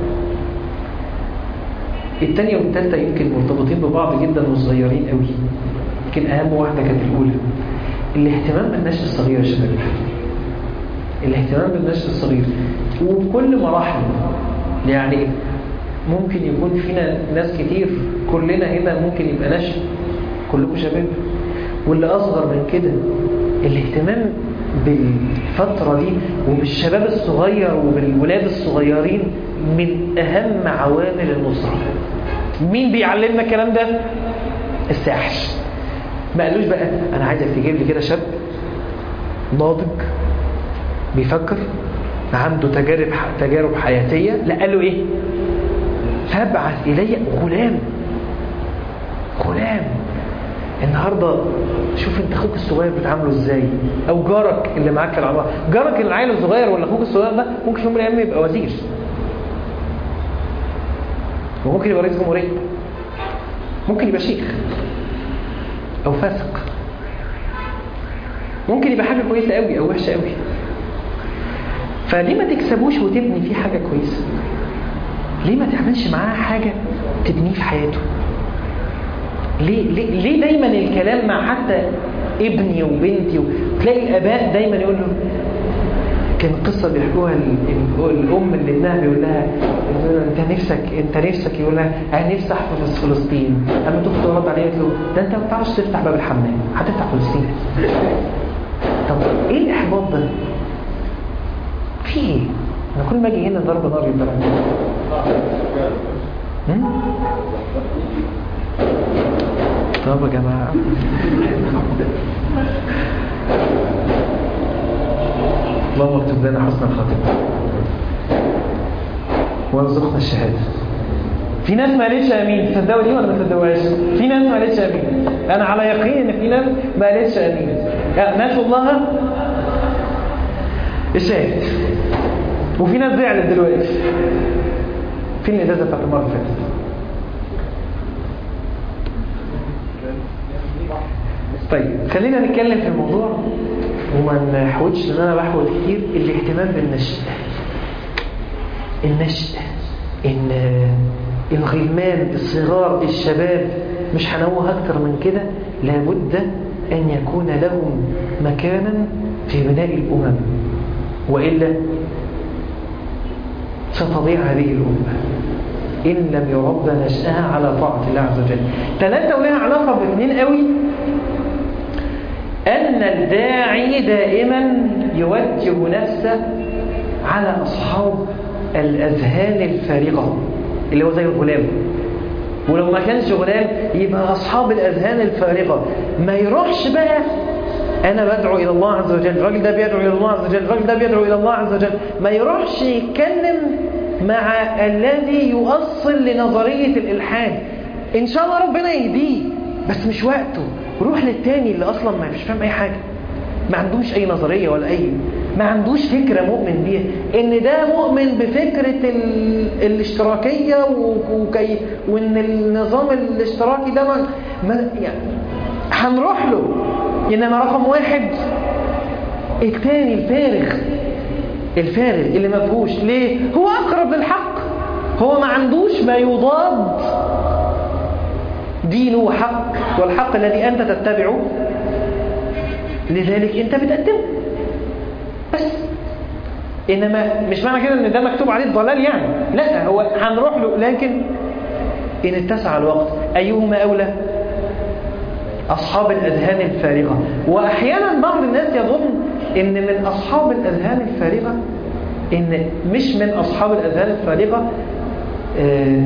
التانية والتالتة يمكن مرتبطين ببعض جدا وصغيرين قوي يمكن أهم واحدة كانت الأولى الاهتمام بالنشء الصغير يا شباب الاهتمام بالنشء الصغير وبكل مراحل يعني ممكن يكون فينا ناس كتير كلنا هنا ممكن يبقى نشء كلكم شباب واللي أصغر من كده الاهتمام بالفترة دي وبالشباب الصغير وبالولاد الصغيرين من أهم عوامل النصرة مين بيعلمنا الكلام ده؟ الساحر ما قالوش بقى أنا عايزك تجيب لي كده شاب ناضج بيفكر عنده تجارب تجارب حياتية لا قال له ايه فابعث الي غلام غلام النهارده النهارده شوف انت اخوك الصغير بتعامله ازاي او جارك اللي معاك في العماره جارك اللي العيل الصغير ولا اخوك الصغير ده ممكن في يوم من الايام يبقى وزير وممكن يبقى رئيس جمهوريه ممكن يبقى شيخ او فاسق ممكن يبقى حاجه كويسه قوي او وحشه قوي فليه ما تكسبوش وتبني فيه حاجه كويسه ليه ما تعملش معاه حاجه تبنيه في حياته ليه, ليه, ليه دايما الكلام مع حتى ابني وبنتي وتلاقي الاباء دايما يقول له كان قصه بيحكوها ال- ال- الام اللي ابنها بيقول لها بيقول لها انت نفسك انت نفسك يقول لها انا نفسي احفظ فلسطين اما تخته رد عليه قالت له ده انت ما بتعرفش تفتح باب الحمام هتفتح فلسطين طب ايه الاحباط ده؟ في ايه؟ انا كل ما اجي هنا ضرب نار يضرب هم؟ طب يا جماعه اللهم اكتب لنا حسن الخاتمه وارزقنا الشهاده في ناس ما قالتش امين تصدقوا دي ولا ما تصدقوهاش في ناس ما قالتش امين انا على يقين ان في ناس ما قالتش امين يعني نسوا الله الشاهد وفي ناس زعلت دلوقتي فين الازازه بتاعت المره اللي فاتت طيب خلينا نتكلم في الموضوع وما نحاولش ان انا بحاول كتير الاهتمام بالنشء النشء ان الغلمان الصغار الشباب مش هنوه اكتر من كده لابد ان يكون لهم مكانا في بناء الامم والا ستضيع هذه الامه ان لم يربى نشأها على طاعه الله عز وجل ثلاثه ولها علاقه باثنين قوي أن الداعي دائما يوجه نفسه على أصحاب الأذهان الفارغة اللي هو زي الغلام ولو ما كانش غلام يبقى أصحاب الأذهان الفارغة ما يروحش بقى أنا بدعو إلى الله عز وجل الراجل ده بيدعو إلى الله عز وجل الراجل ده بيدعو إلى الله عز وجل ما يروحش يتكلم مع الذي يؤصل لنظرية الإلحاد إن شاء الله ربنا يهديه بس مش وقته روح للتاني اللي اصلا ما مش فاهم اي حاجه ما عندوش اي نظريه ولا اي ما عندوش فكره مؤمن بيها ان ده مؤمن بفكره ال... الاشتراكيه و... وكي... وان النظام الاشتراكي ده ما... ما... يعني هنروح له انما رقم واحد التاني الفارغ الفارغ اللي ما فيهوش ليه هو اقرب للحق هو ما عندوش ما يضاد دينه حق والحق الذي أنت تتبعه لذلك أنت بتقدمه بس إنما مش معنى كده إن ده مكتوب عليه الضلال يعني لا هو هنروح له لكن إن اتسع الوقت أيهما أولى أصحاب الأذهان الفارغة وأحيانا بعض الناس يظن إن من أصحاب الأذهان الفارغة إن مش من أصحاب الأذهان الفارغة آه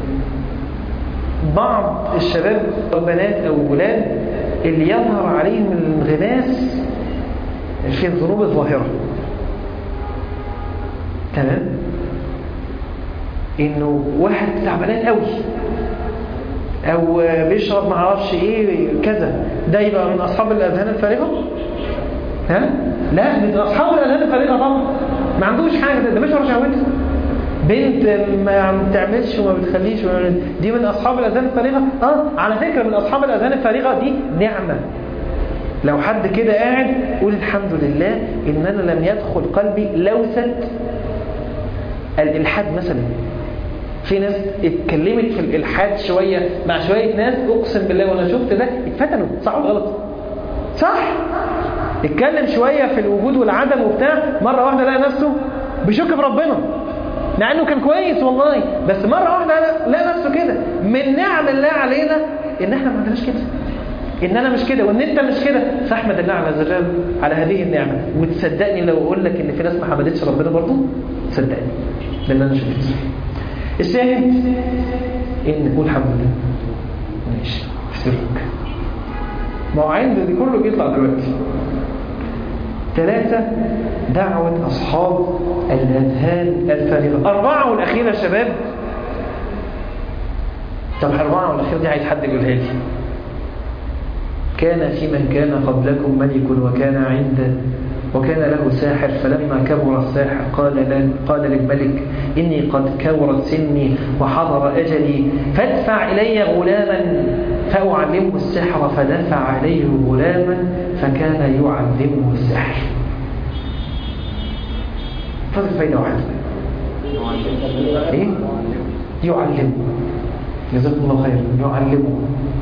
بعض الشباب والبنات أو الولاد اللي يظهر عليهم الانغماس في الذنوب الظاهرة تمام انه واحد تعبان قوي او بيشرب ما اعرفش ايه كذا ده يبقى من اصحاب الاذهان الفارغه ها لا من اصحاب الاذهان الفارغه طبعا ما عندوش حاجه ده, ده بيشرب شهوته بنت ما بتعملش وما بتخليش وما دي من اصحاب الاذهان الفارغه اه على فكره من اصحاب الاذهان الفارغه دي نعمه لو حد كده قاعد قول الحمد لله ان انا لم يدخل قلبي لوثه الالحاد مثلا في ناس اتكلمت في الالحاد شويه مع شويه ناس اقسم بالله وانا شفت ده اتفتنوا صح ولا غلط صح اتكلم شويه في الوجود والعدم وبتاع مره واحده لقى نفسه بيشك في ربنا مع انه كان كويس والله بس مره واحده لقى نفسه كده من نعم الله علينا ان احنا ما عندناش كده ان انا مش كده وان انت مش كده فاحمد الله عز وجل على هذه النعمه وتصدقني لو اقول لك ان في ناس ما حمدتش ربنا برضه صدقني ده اللي انا شفته الشاهد ان نقول الحمد لله ماشي سرك ما هو عند دي كله بيطلع دلوقتي ثلاثة دعوة أصحاب الأذهان الفارغة أربعة والأخيرة يا شباب طب أربعة والأخيرة دي عايز حد يقولها لي كان في من كان قبلكم ملك وكان عند وكان له ساحر فلما كبر الساحر قال ل- قال للملك إني قد كبرت سني وحضر أجلي فادفع إلي غلاما فأعلمه السحر فدفع عليه غلاما فكان يعلمه السحر فضل فايدة واحدة إيه؟ يعلمه جزاكم الله خير يعلمه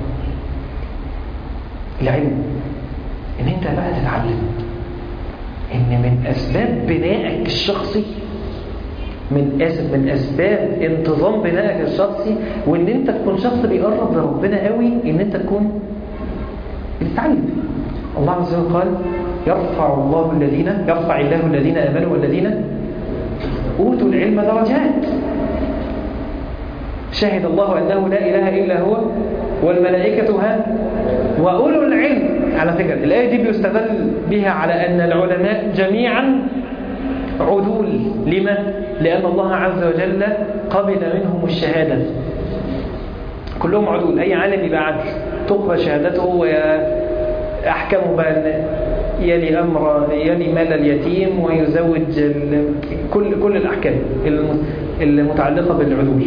العلم ان انت بقى تتعلم ان من اسباب بنائك الشخصي من اسف من اسباب انتظام بنائك الشخصي وان انت تكون شخص بيقرب لربنا قوي ان انت تكون بتتعلم الله عز وجل قال يرفع الله الذين يرفع الله الذين امنوا والذين اوتوا العلم درجات شهد الله أنه لا إله إلا هو والملائكة ها وأولو العلم على فكرة الآية دي بيستدل بها على أن العلماء جميعا عدول لما؟ لأن الله عز وجل قبل منهم الشهادة كلهم عدول أي عالم يبقى عدل تقبل شهادته وأحكمه بأن يلي أمر يلي مال اليتيم ويزوج ال- كل كل الأحكام الم- المتعلقة بالعدول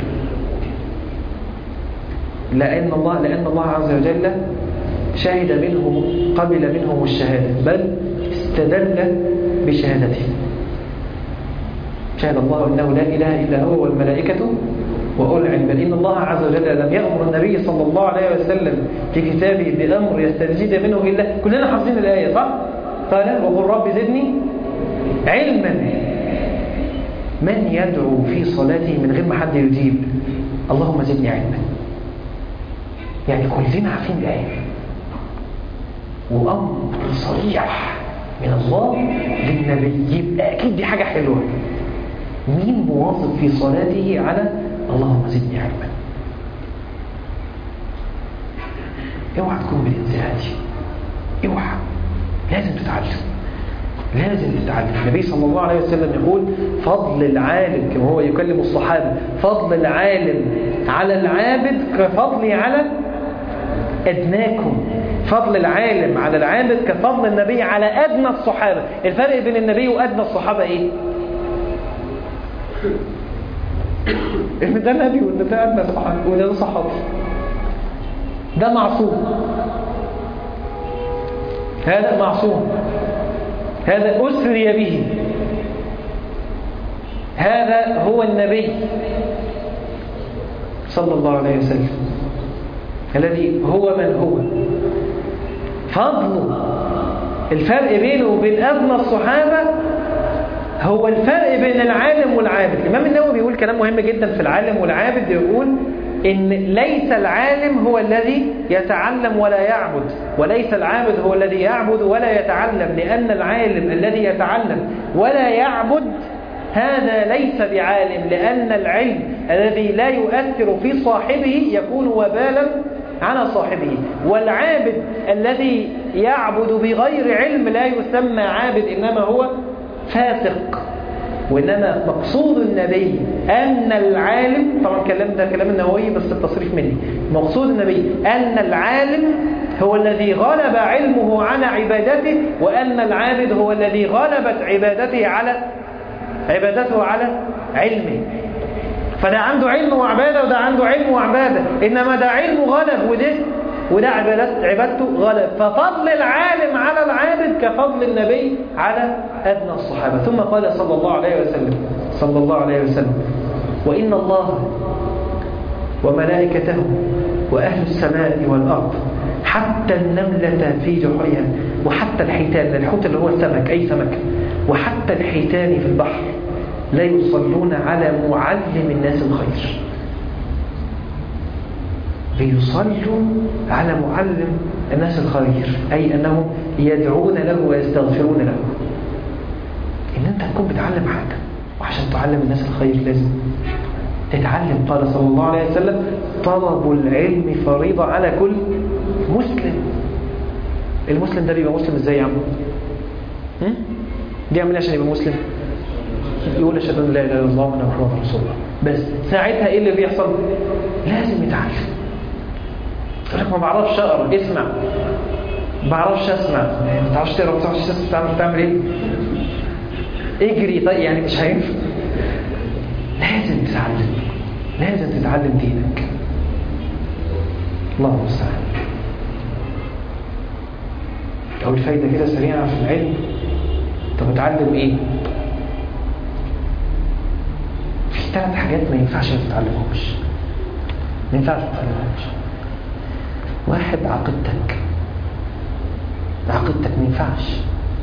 لأن الله لأن الله عز وجل شهد منهم قبل منهم الشهادة بل استدل بشهادته شهد الله أنه لا إله إلا هو والملائكة وأولو العلم بل إن الله عز وجل لم يأمر النبي صلى الله عليه وسلم في كتابه بأمر يستجيد منه إلا كلنا حافظين الآية صح؟ قال وقل رب زدني علما من يدعو في صلاته من غير ما حد يجيب اللهم زدني علما يعني كلنا عارفين الآية وأمر صريح من الله للنبي يبقى أكيد دي حاجة حلوة مين مواظب في صلاته على اللهم زدني علما اوعى تكون بالانزعاج اوعى لازم تتعلم لازم تتعلم النبي صلى الله عليه وسلم يقول فضل العالم كما هو يكلم الصحابة فضل العالم على العابد كفضلي على أدناكم فضل العالم على العابد كفضل النبي على أدنى الصحابة الفرق بين النبي وأدنى الصحابة إيه؟ إن ده نبي وإن ده أدنى صحابي وإن ده صحابي ده معصوم هذا معصوم هذا أسري به هذا هو النبي صلى الله عليه وسلم الذي هو من هو فضله الفرق بينه وبين أدنى الصحابة هو الفرق بين العالم والعابد الإمام النووي بيقول كلام مهم جدا في العالم والعابد يقول إن ليس العالم هو الذي يتعلم ولا يعبد وليس العابد هو الذي يعبد ولا يتعلم لأن العالم الذي يتعلم ولا يعبد هذا ليس بعالم لأن العلم الذي لا يؤثر في صاحبه يكون وبالا على صاحبه والعابد الذي يعبد بغير علم لا يسمى عابد إنما هو فاسق وإنما مقصود النبي أن العالم طبعا كلام ده كلام النووي بس التصريف مني مقصود النبي أن العالم هو الذي غلب علمه على عبادته وأن العابد هو الذي غلبت عبادته على عبادته على علمه فده عنده علم وعبادة وده عنده علم وعبادة إنما ده علم غلب وده وده عبادت عبادته غلب ففضل العالم على العابد كفضل النبي على أدنى الصحابة ثم قال صلى الله عليه وسلم صلى الله عليه وسلم وإن الله وملائكته وأهل السماء والأرض حتى النملة في جحرها وحتى الحيتان الحوت اللي هو السمك أي سمك وحتى الحيتان في البحر لا يصلون على معلم الناس الخير بيصلوا على معلم الناس الخير أي أنهم يدعون له ويستغفرون له إن أنت تكون بتعلم حاجة وعشان تعلم الناس الخير لازم تتعلم قال صلى الله عليه وسلم طلب العلم فريضة على كل مسلم المسلم ده بيبقى مسلم ازاي يا عم هم؟ بيعمل ايه عشان يبقى مسلم يقول اشهد ان لا اله الا الله وان محمد رسول الله بس ساعتها ايه اللي بيحصل لازم يتعلم يقول لك ما بعرفش اقرا اسمع ما بعرفش اسمع ما بتعرفش تقرا ما بتعرفش تسمع تعمل تعمل ايه اجري طيب يعني مش هينفع لازم تتعلم لازم تتعلم دينك الله المستعان أول فايدة كده سريعة في العلم طب اتعلم ايه في ثلاث حاجات ما ينفعش ما تتعلمهمش ما ينفعش ما تتعلمهمش واحد عقيدتك عقيدتك ما ينفعش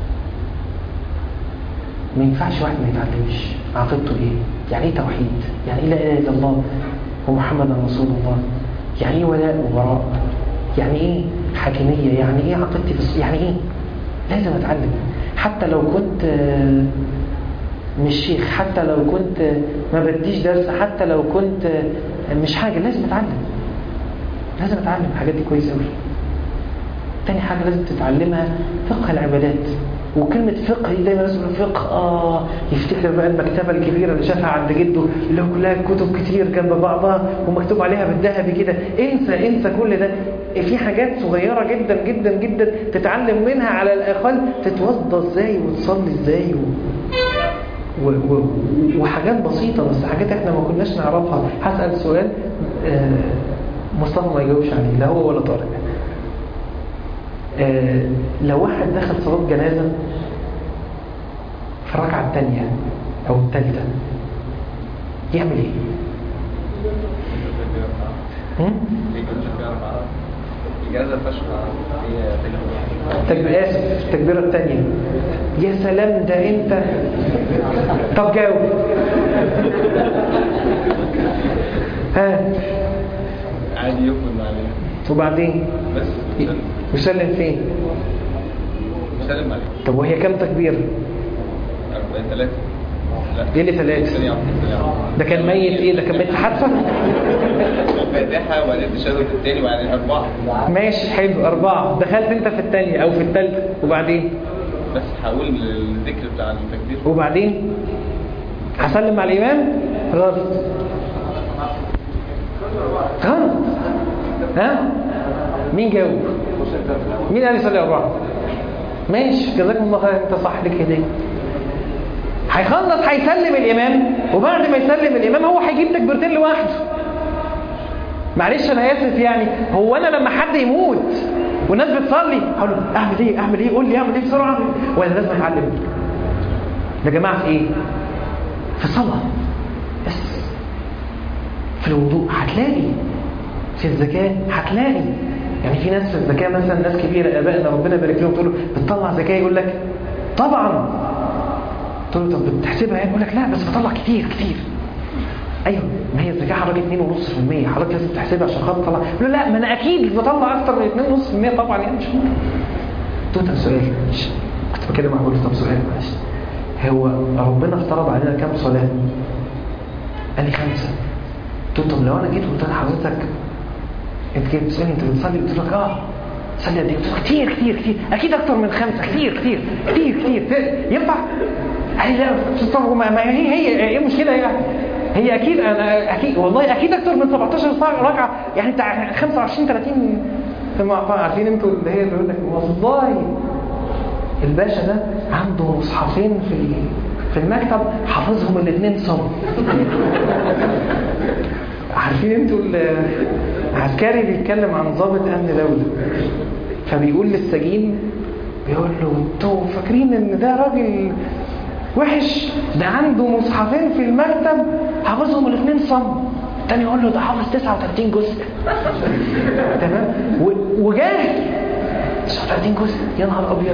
ما ينفعش واحد ما يتعلمش عقيدته ايه يعني ايه توحيد يعني ايه لا اله الا الله ومحمد رسول الله يعني ايه ولاء وبراء يعني ايه حاكميه يعني ايه عقيدتي في يعني ايه لازم اتعلم حتى لو كنت آه، مش شيخ حتى لو كنت آه، ما بديش درس حتى لو كنت آه، مش حاجه لازم اتعلم لازم اتعلم الحاجات دي كويس قوي تاني حاجة لازم تتعلمها فقه العبادات وكلمة فقه دي دايما لازم فقه اه يفتكر بقى المكتبة الكبيرة اللي شافها عند جده اللي هو كلها كتب كتير جنب بعضها ومكتوب عليها بالذهبي كده انسى انسى كل ده في حاجات صغيرة جدا جدا جدا تتعلم منها على الأقل تتوضى ازاي وتصلي ازاي و... و... و... وحاجات بسيطة بس حاجات احنا ما كناش نعرفها هسأل سؤال آه، مصطفى ما يجاوبش عليه لا هو ولا طارق آه، لو واحد دخل صلاة جنازة في الركعة الثانية أو الثالثة يعمل إيه؟ هم؟ إجازة فشخ هي تكبير آسف التكبيرة الثانية يا سلام ده أنت طب جاوب ها عادي يفرض عليه وبعدين بس مسلم يسلم فين؟ مسلم عليه طب وهي كام تكبيرة؟ أربعين ثلاثة لا ايه اللي ثلاثة؟ ثانية واحدة ثانية واحدة ده كان ميت ايه ده كان ميت في حادثة؟ فاتحة وبعدين التشهد التاني وبعدين أربعة ماشي حلو أربعة دخلت أنت في الثانية أو في الثالثة وبعدين بس هقول الذكر بتاع التكبير وبعدين هسلم على الإمام غلط غلط ها مين جاوب مين قال يصلي أربعة ماشي جزاكم الله خير أنت صح لك هدية هيخلص هيسلم الإمام وبعد ما يسلم الإمام هو هيجيب تكبيرتين لوحده معلش انا اسف يعني هو انا لما حد يموت والناس بتصلي اقول له اعمل ايه اعمل ايه قول لي اعمل ايه بسرعه ولا لازم اتعلم يا جماعه في ايه في الصلاه بس في الوضوء هتلاقي في الزكاه هتلاقي يعني في ناس في الزكاه مثلا ناس كبيره ابائنا ربنا يبارك لهم تقول له بتطلع زكاه يقول لك طبعا تقول له طب بتحسبها يعني يقول لك لا بس بطلع كتير كتير ايوه ما هي الزكاه حضرتك 2.5% حضرتك لازم تحسبها عشان خاطر تطلع يقول له لا ما انا اكيد بطلع اكتر من 2.5% طبعا يعني مش ممكن قلت له طب سؤال ش- كنت بكلم مع له طب سؤال معلش هو ربنا افترض علينا كام صلاه؟ قال لي خمسه قلت له طب لو انا جيت وقلت لحضرتك انت جاي بتسالني انت بتصلي قلت لك اه صلي قد ايه؟ قلت له كتير كتير كتير اكيد اكتر من خمسه كتير كتير كتير كتير ينفع؟ قال لي لا طب ما ما هي هي ايه المشكله يعني؟ هي اكيد انا اكيد والله اكيد اكتر من 17 ساعه ركعه يعني بتاع 25 30 في المقطع عارفين انتوا اللي هي بيقول لك والله الباشا ده عنده مصحفين في في المكتب حافظهم الاثنين صم عارفين انتوا ال- عسكري بيتكلم عن ضابط امن دوله فبيقول للسجين بيقول له انتوا فاكرين ان ده راجل وحش ده عنده مصحفين في المكتب حافظهم الاثنين صم التاني يقول له ده حافظ 39 جزء تمام و- وجاهل 39 جزء يا نهار ابيض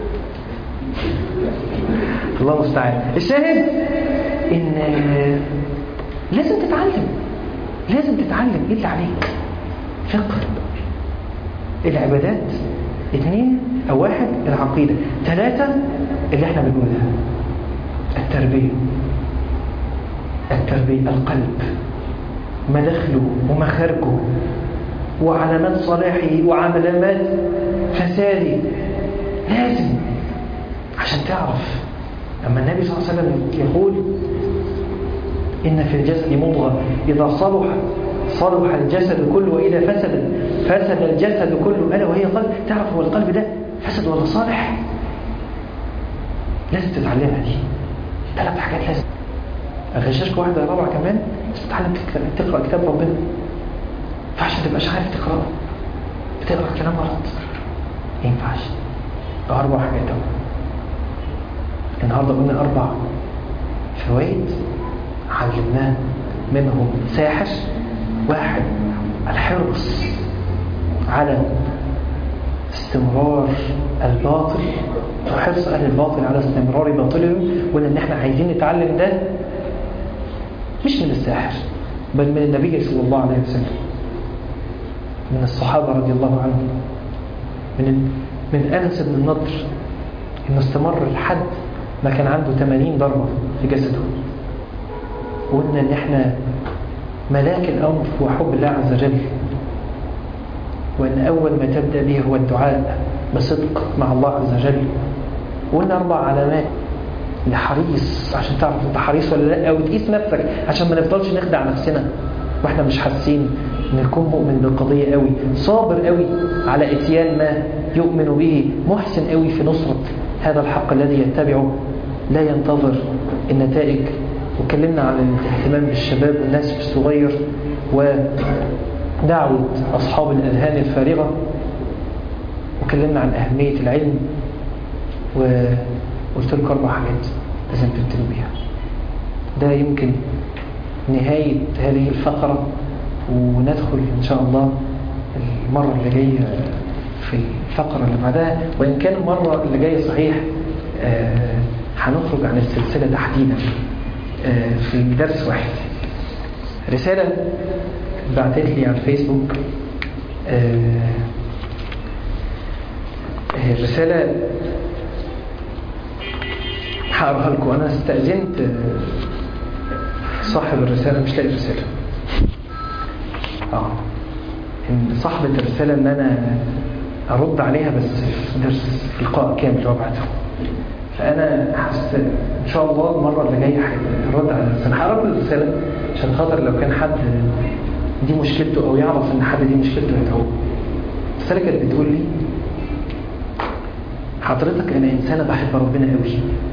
الله المستعان الشاهد ان لازم تتعلم لازم تتعلم ايه اللي عليك فقه العبادات اثنين او واحد العقيده ثلاثه اللي احنا بنقولها التربيه التربيه القلب مداخله ومخارجه وعلامات صلاحه وعلامات فساده لازم عشان تعرف أما النبي صلى الله عليه وسلم يقول إن في الجسد مضغة إذا صلح صلح الجسد كله وإذا فسد فسد الجسد كله ألا وهي قلب تعرف هو القلب ده فسد ولا صالح لازم تتعلمها دي ثلاث حاجات لازم أغششك واحدة رابعة كمان بس تتعلم تقرأ كتاب ربنا فعشان تبقاش عارف تقرأ بتقرأ كلام غلط ما ينفعش أربع حاجات أهو النهارده قلنا أربع فوائد علمناه منهم ساحر واحد الحرص على استمرار الباطل وحرص أهل الباطل على استمرار باطلهم وإن إن إحنا عايزين نتعلم ده مش من الساحر بل من النبي صلى الله عليه وسلم من الصحابة رضي الله عنهم من من أنس بن النضر إنه استمر لحد ما كان عنده 80 ضربة في جسده وقلنا إن إحنا ملاك الأمر هو حب الله عز وجل وأن أول ما تبدأ به هو الدعاء بصدق مع الله عز وجل وقلنا أربع علامات لحريص عشان تعرف أنت حريص ولا لا أو تقيس نفسك عشان ما نفضلش نخدع نفسنا وإحنا مش حاسين نكون مؤمن بالقضية قوي صابر قوي على اتيان ما يؤمن به محسن قوي في نصرة هذا الحق الذي يتبعه لا ينتظر النتائج وكلمنا عن الاهتمام بالشباب والناس الصغير ودعوة أصحاب الأذهان الفارغة وكلمنا عن أهمية العلم وقلت لكم أربع حاجات لازم تبتدوا بيها ده يمكن نهاية هذه الفقرة وندخل إن شاء الله المرة اللي جاية في الفقرة اللي بعدها وإن كان المرة اللي جاية صحيح آه هنخرج عن السلسلة تحديدا آه في درس واحد رسالة بعتت لي على الفيسبوك آه رسالة هقراها لكم أنا استأذنت صاحب الرسالة مش لاقي الرسالة اه ان صاحبة الرسالة ان انا ارد عليها بس في درس في لقاء كامل هو بعده فانا حست ان شاء الله المرة اللي جاية هرد على الرسالة هقرا الرسالة عشان خاطر لو كان حد دي مشكلته او يعرف ان حد دي مشكلته هو الرسالة كانت بتقول لي حضرتك انا انسانة بحب ربنا قوي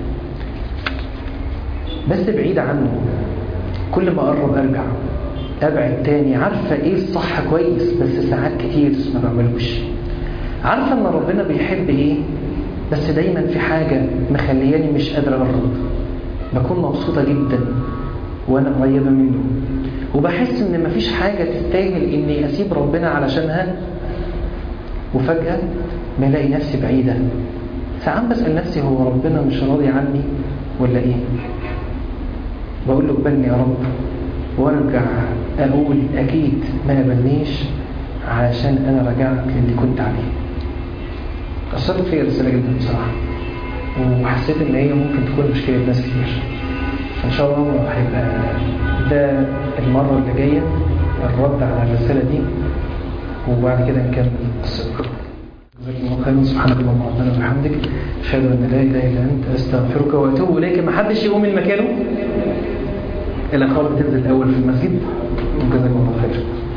بس بعيد عنه كل ما اقرب ارجع ابعد تاني عارفة ايه الصح كويس بس ساعات كتير ما بعملوش عارفة ان ربنا بيحب ايه بس دايما في حاجة مخلياني مش قادر اقرب بكون مبسوطة جدا وانا قريبة منه وبحس ان مفيش حاجة تستاهل اني اسيب ربنا علشانها وفجأة بلاقي نفسي بعيدة ساعات بسأل نفسي هو ربنا مش راضي عني ولا ايه بقول له قبلني يا رب وارجع اقول اكيد ما قبلنيش علشان انا رجعت للي كنت عليه اثرت فيا الرساله جدا بصراحه وحسيت ان هي ممكن تكون مشكله ناس كتير فان شاء الله هيبقى ده المره اللي جايه الرد على الرساله دي وبعد كده نكمل قصتكم جزاك الله خيرا سبحانك اللهم ربنا وبحمدك اشهد ان لا اله الا انت استغفرك واتوب اليك ما حدش يقوم من مكانه الاخبار بتنزل الاول في المسجد وجزاكم الله خير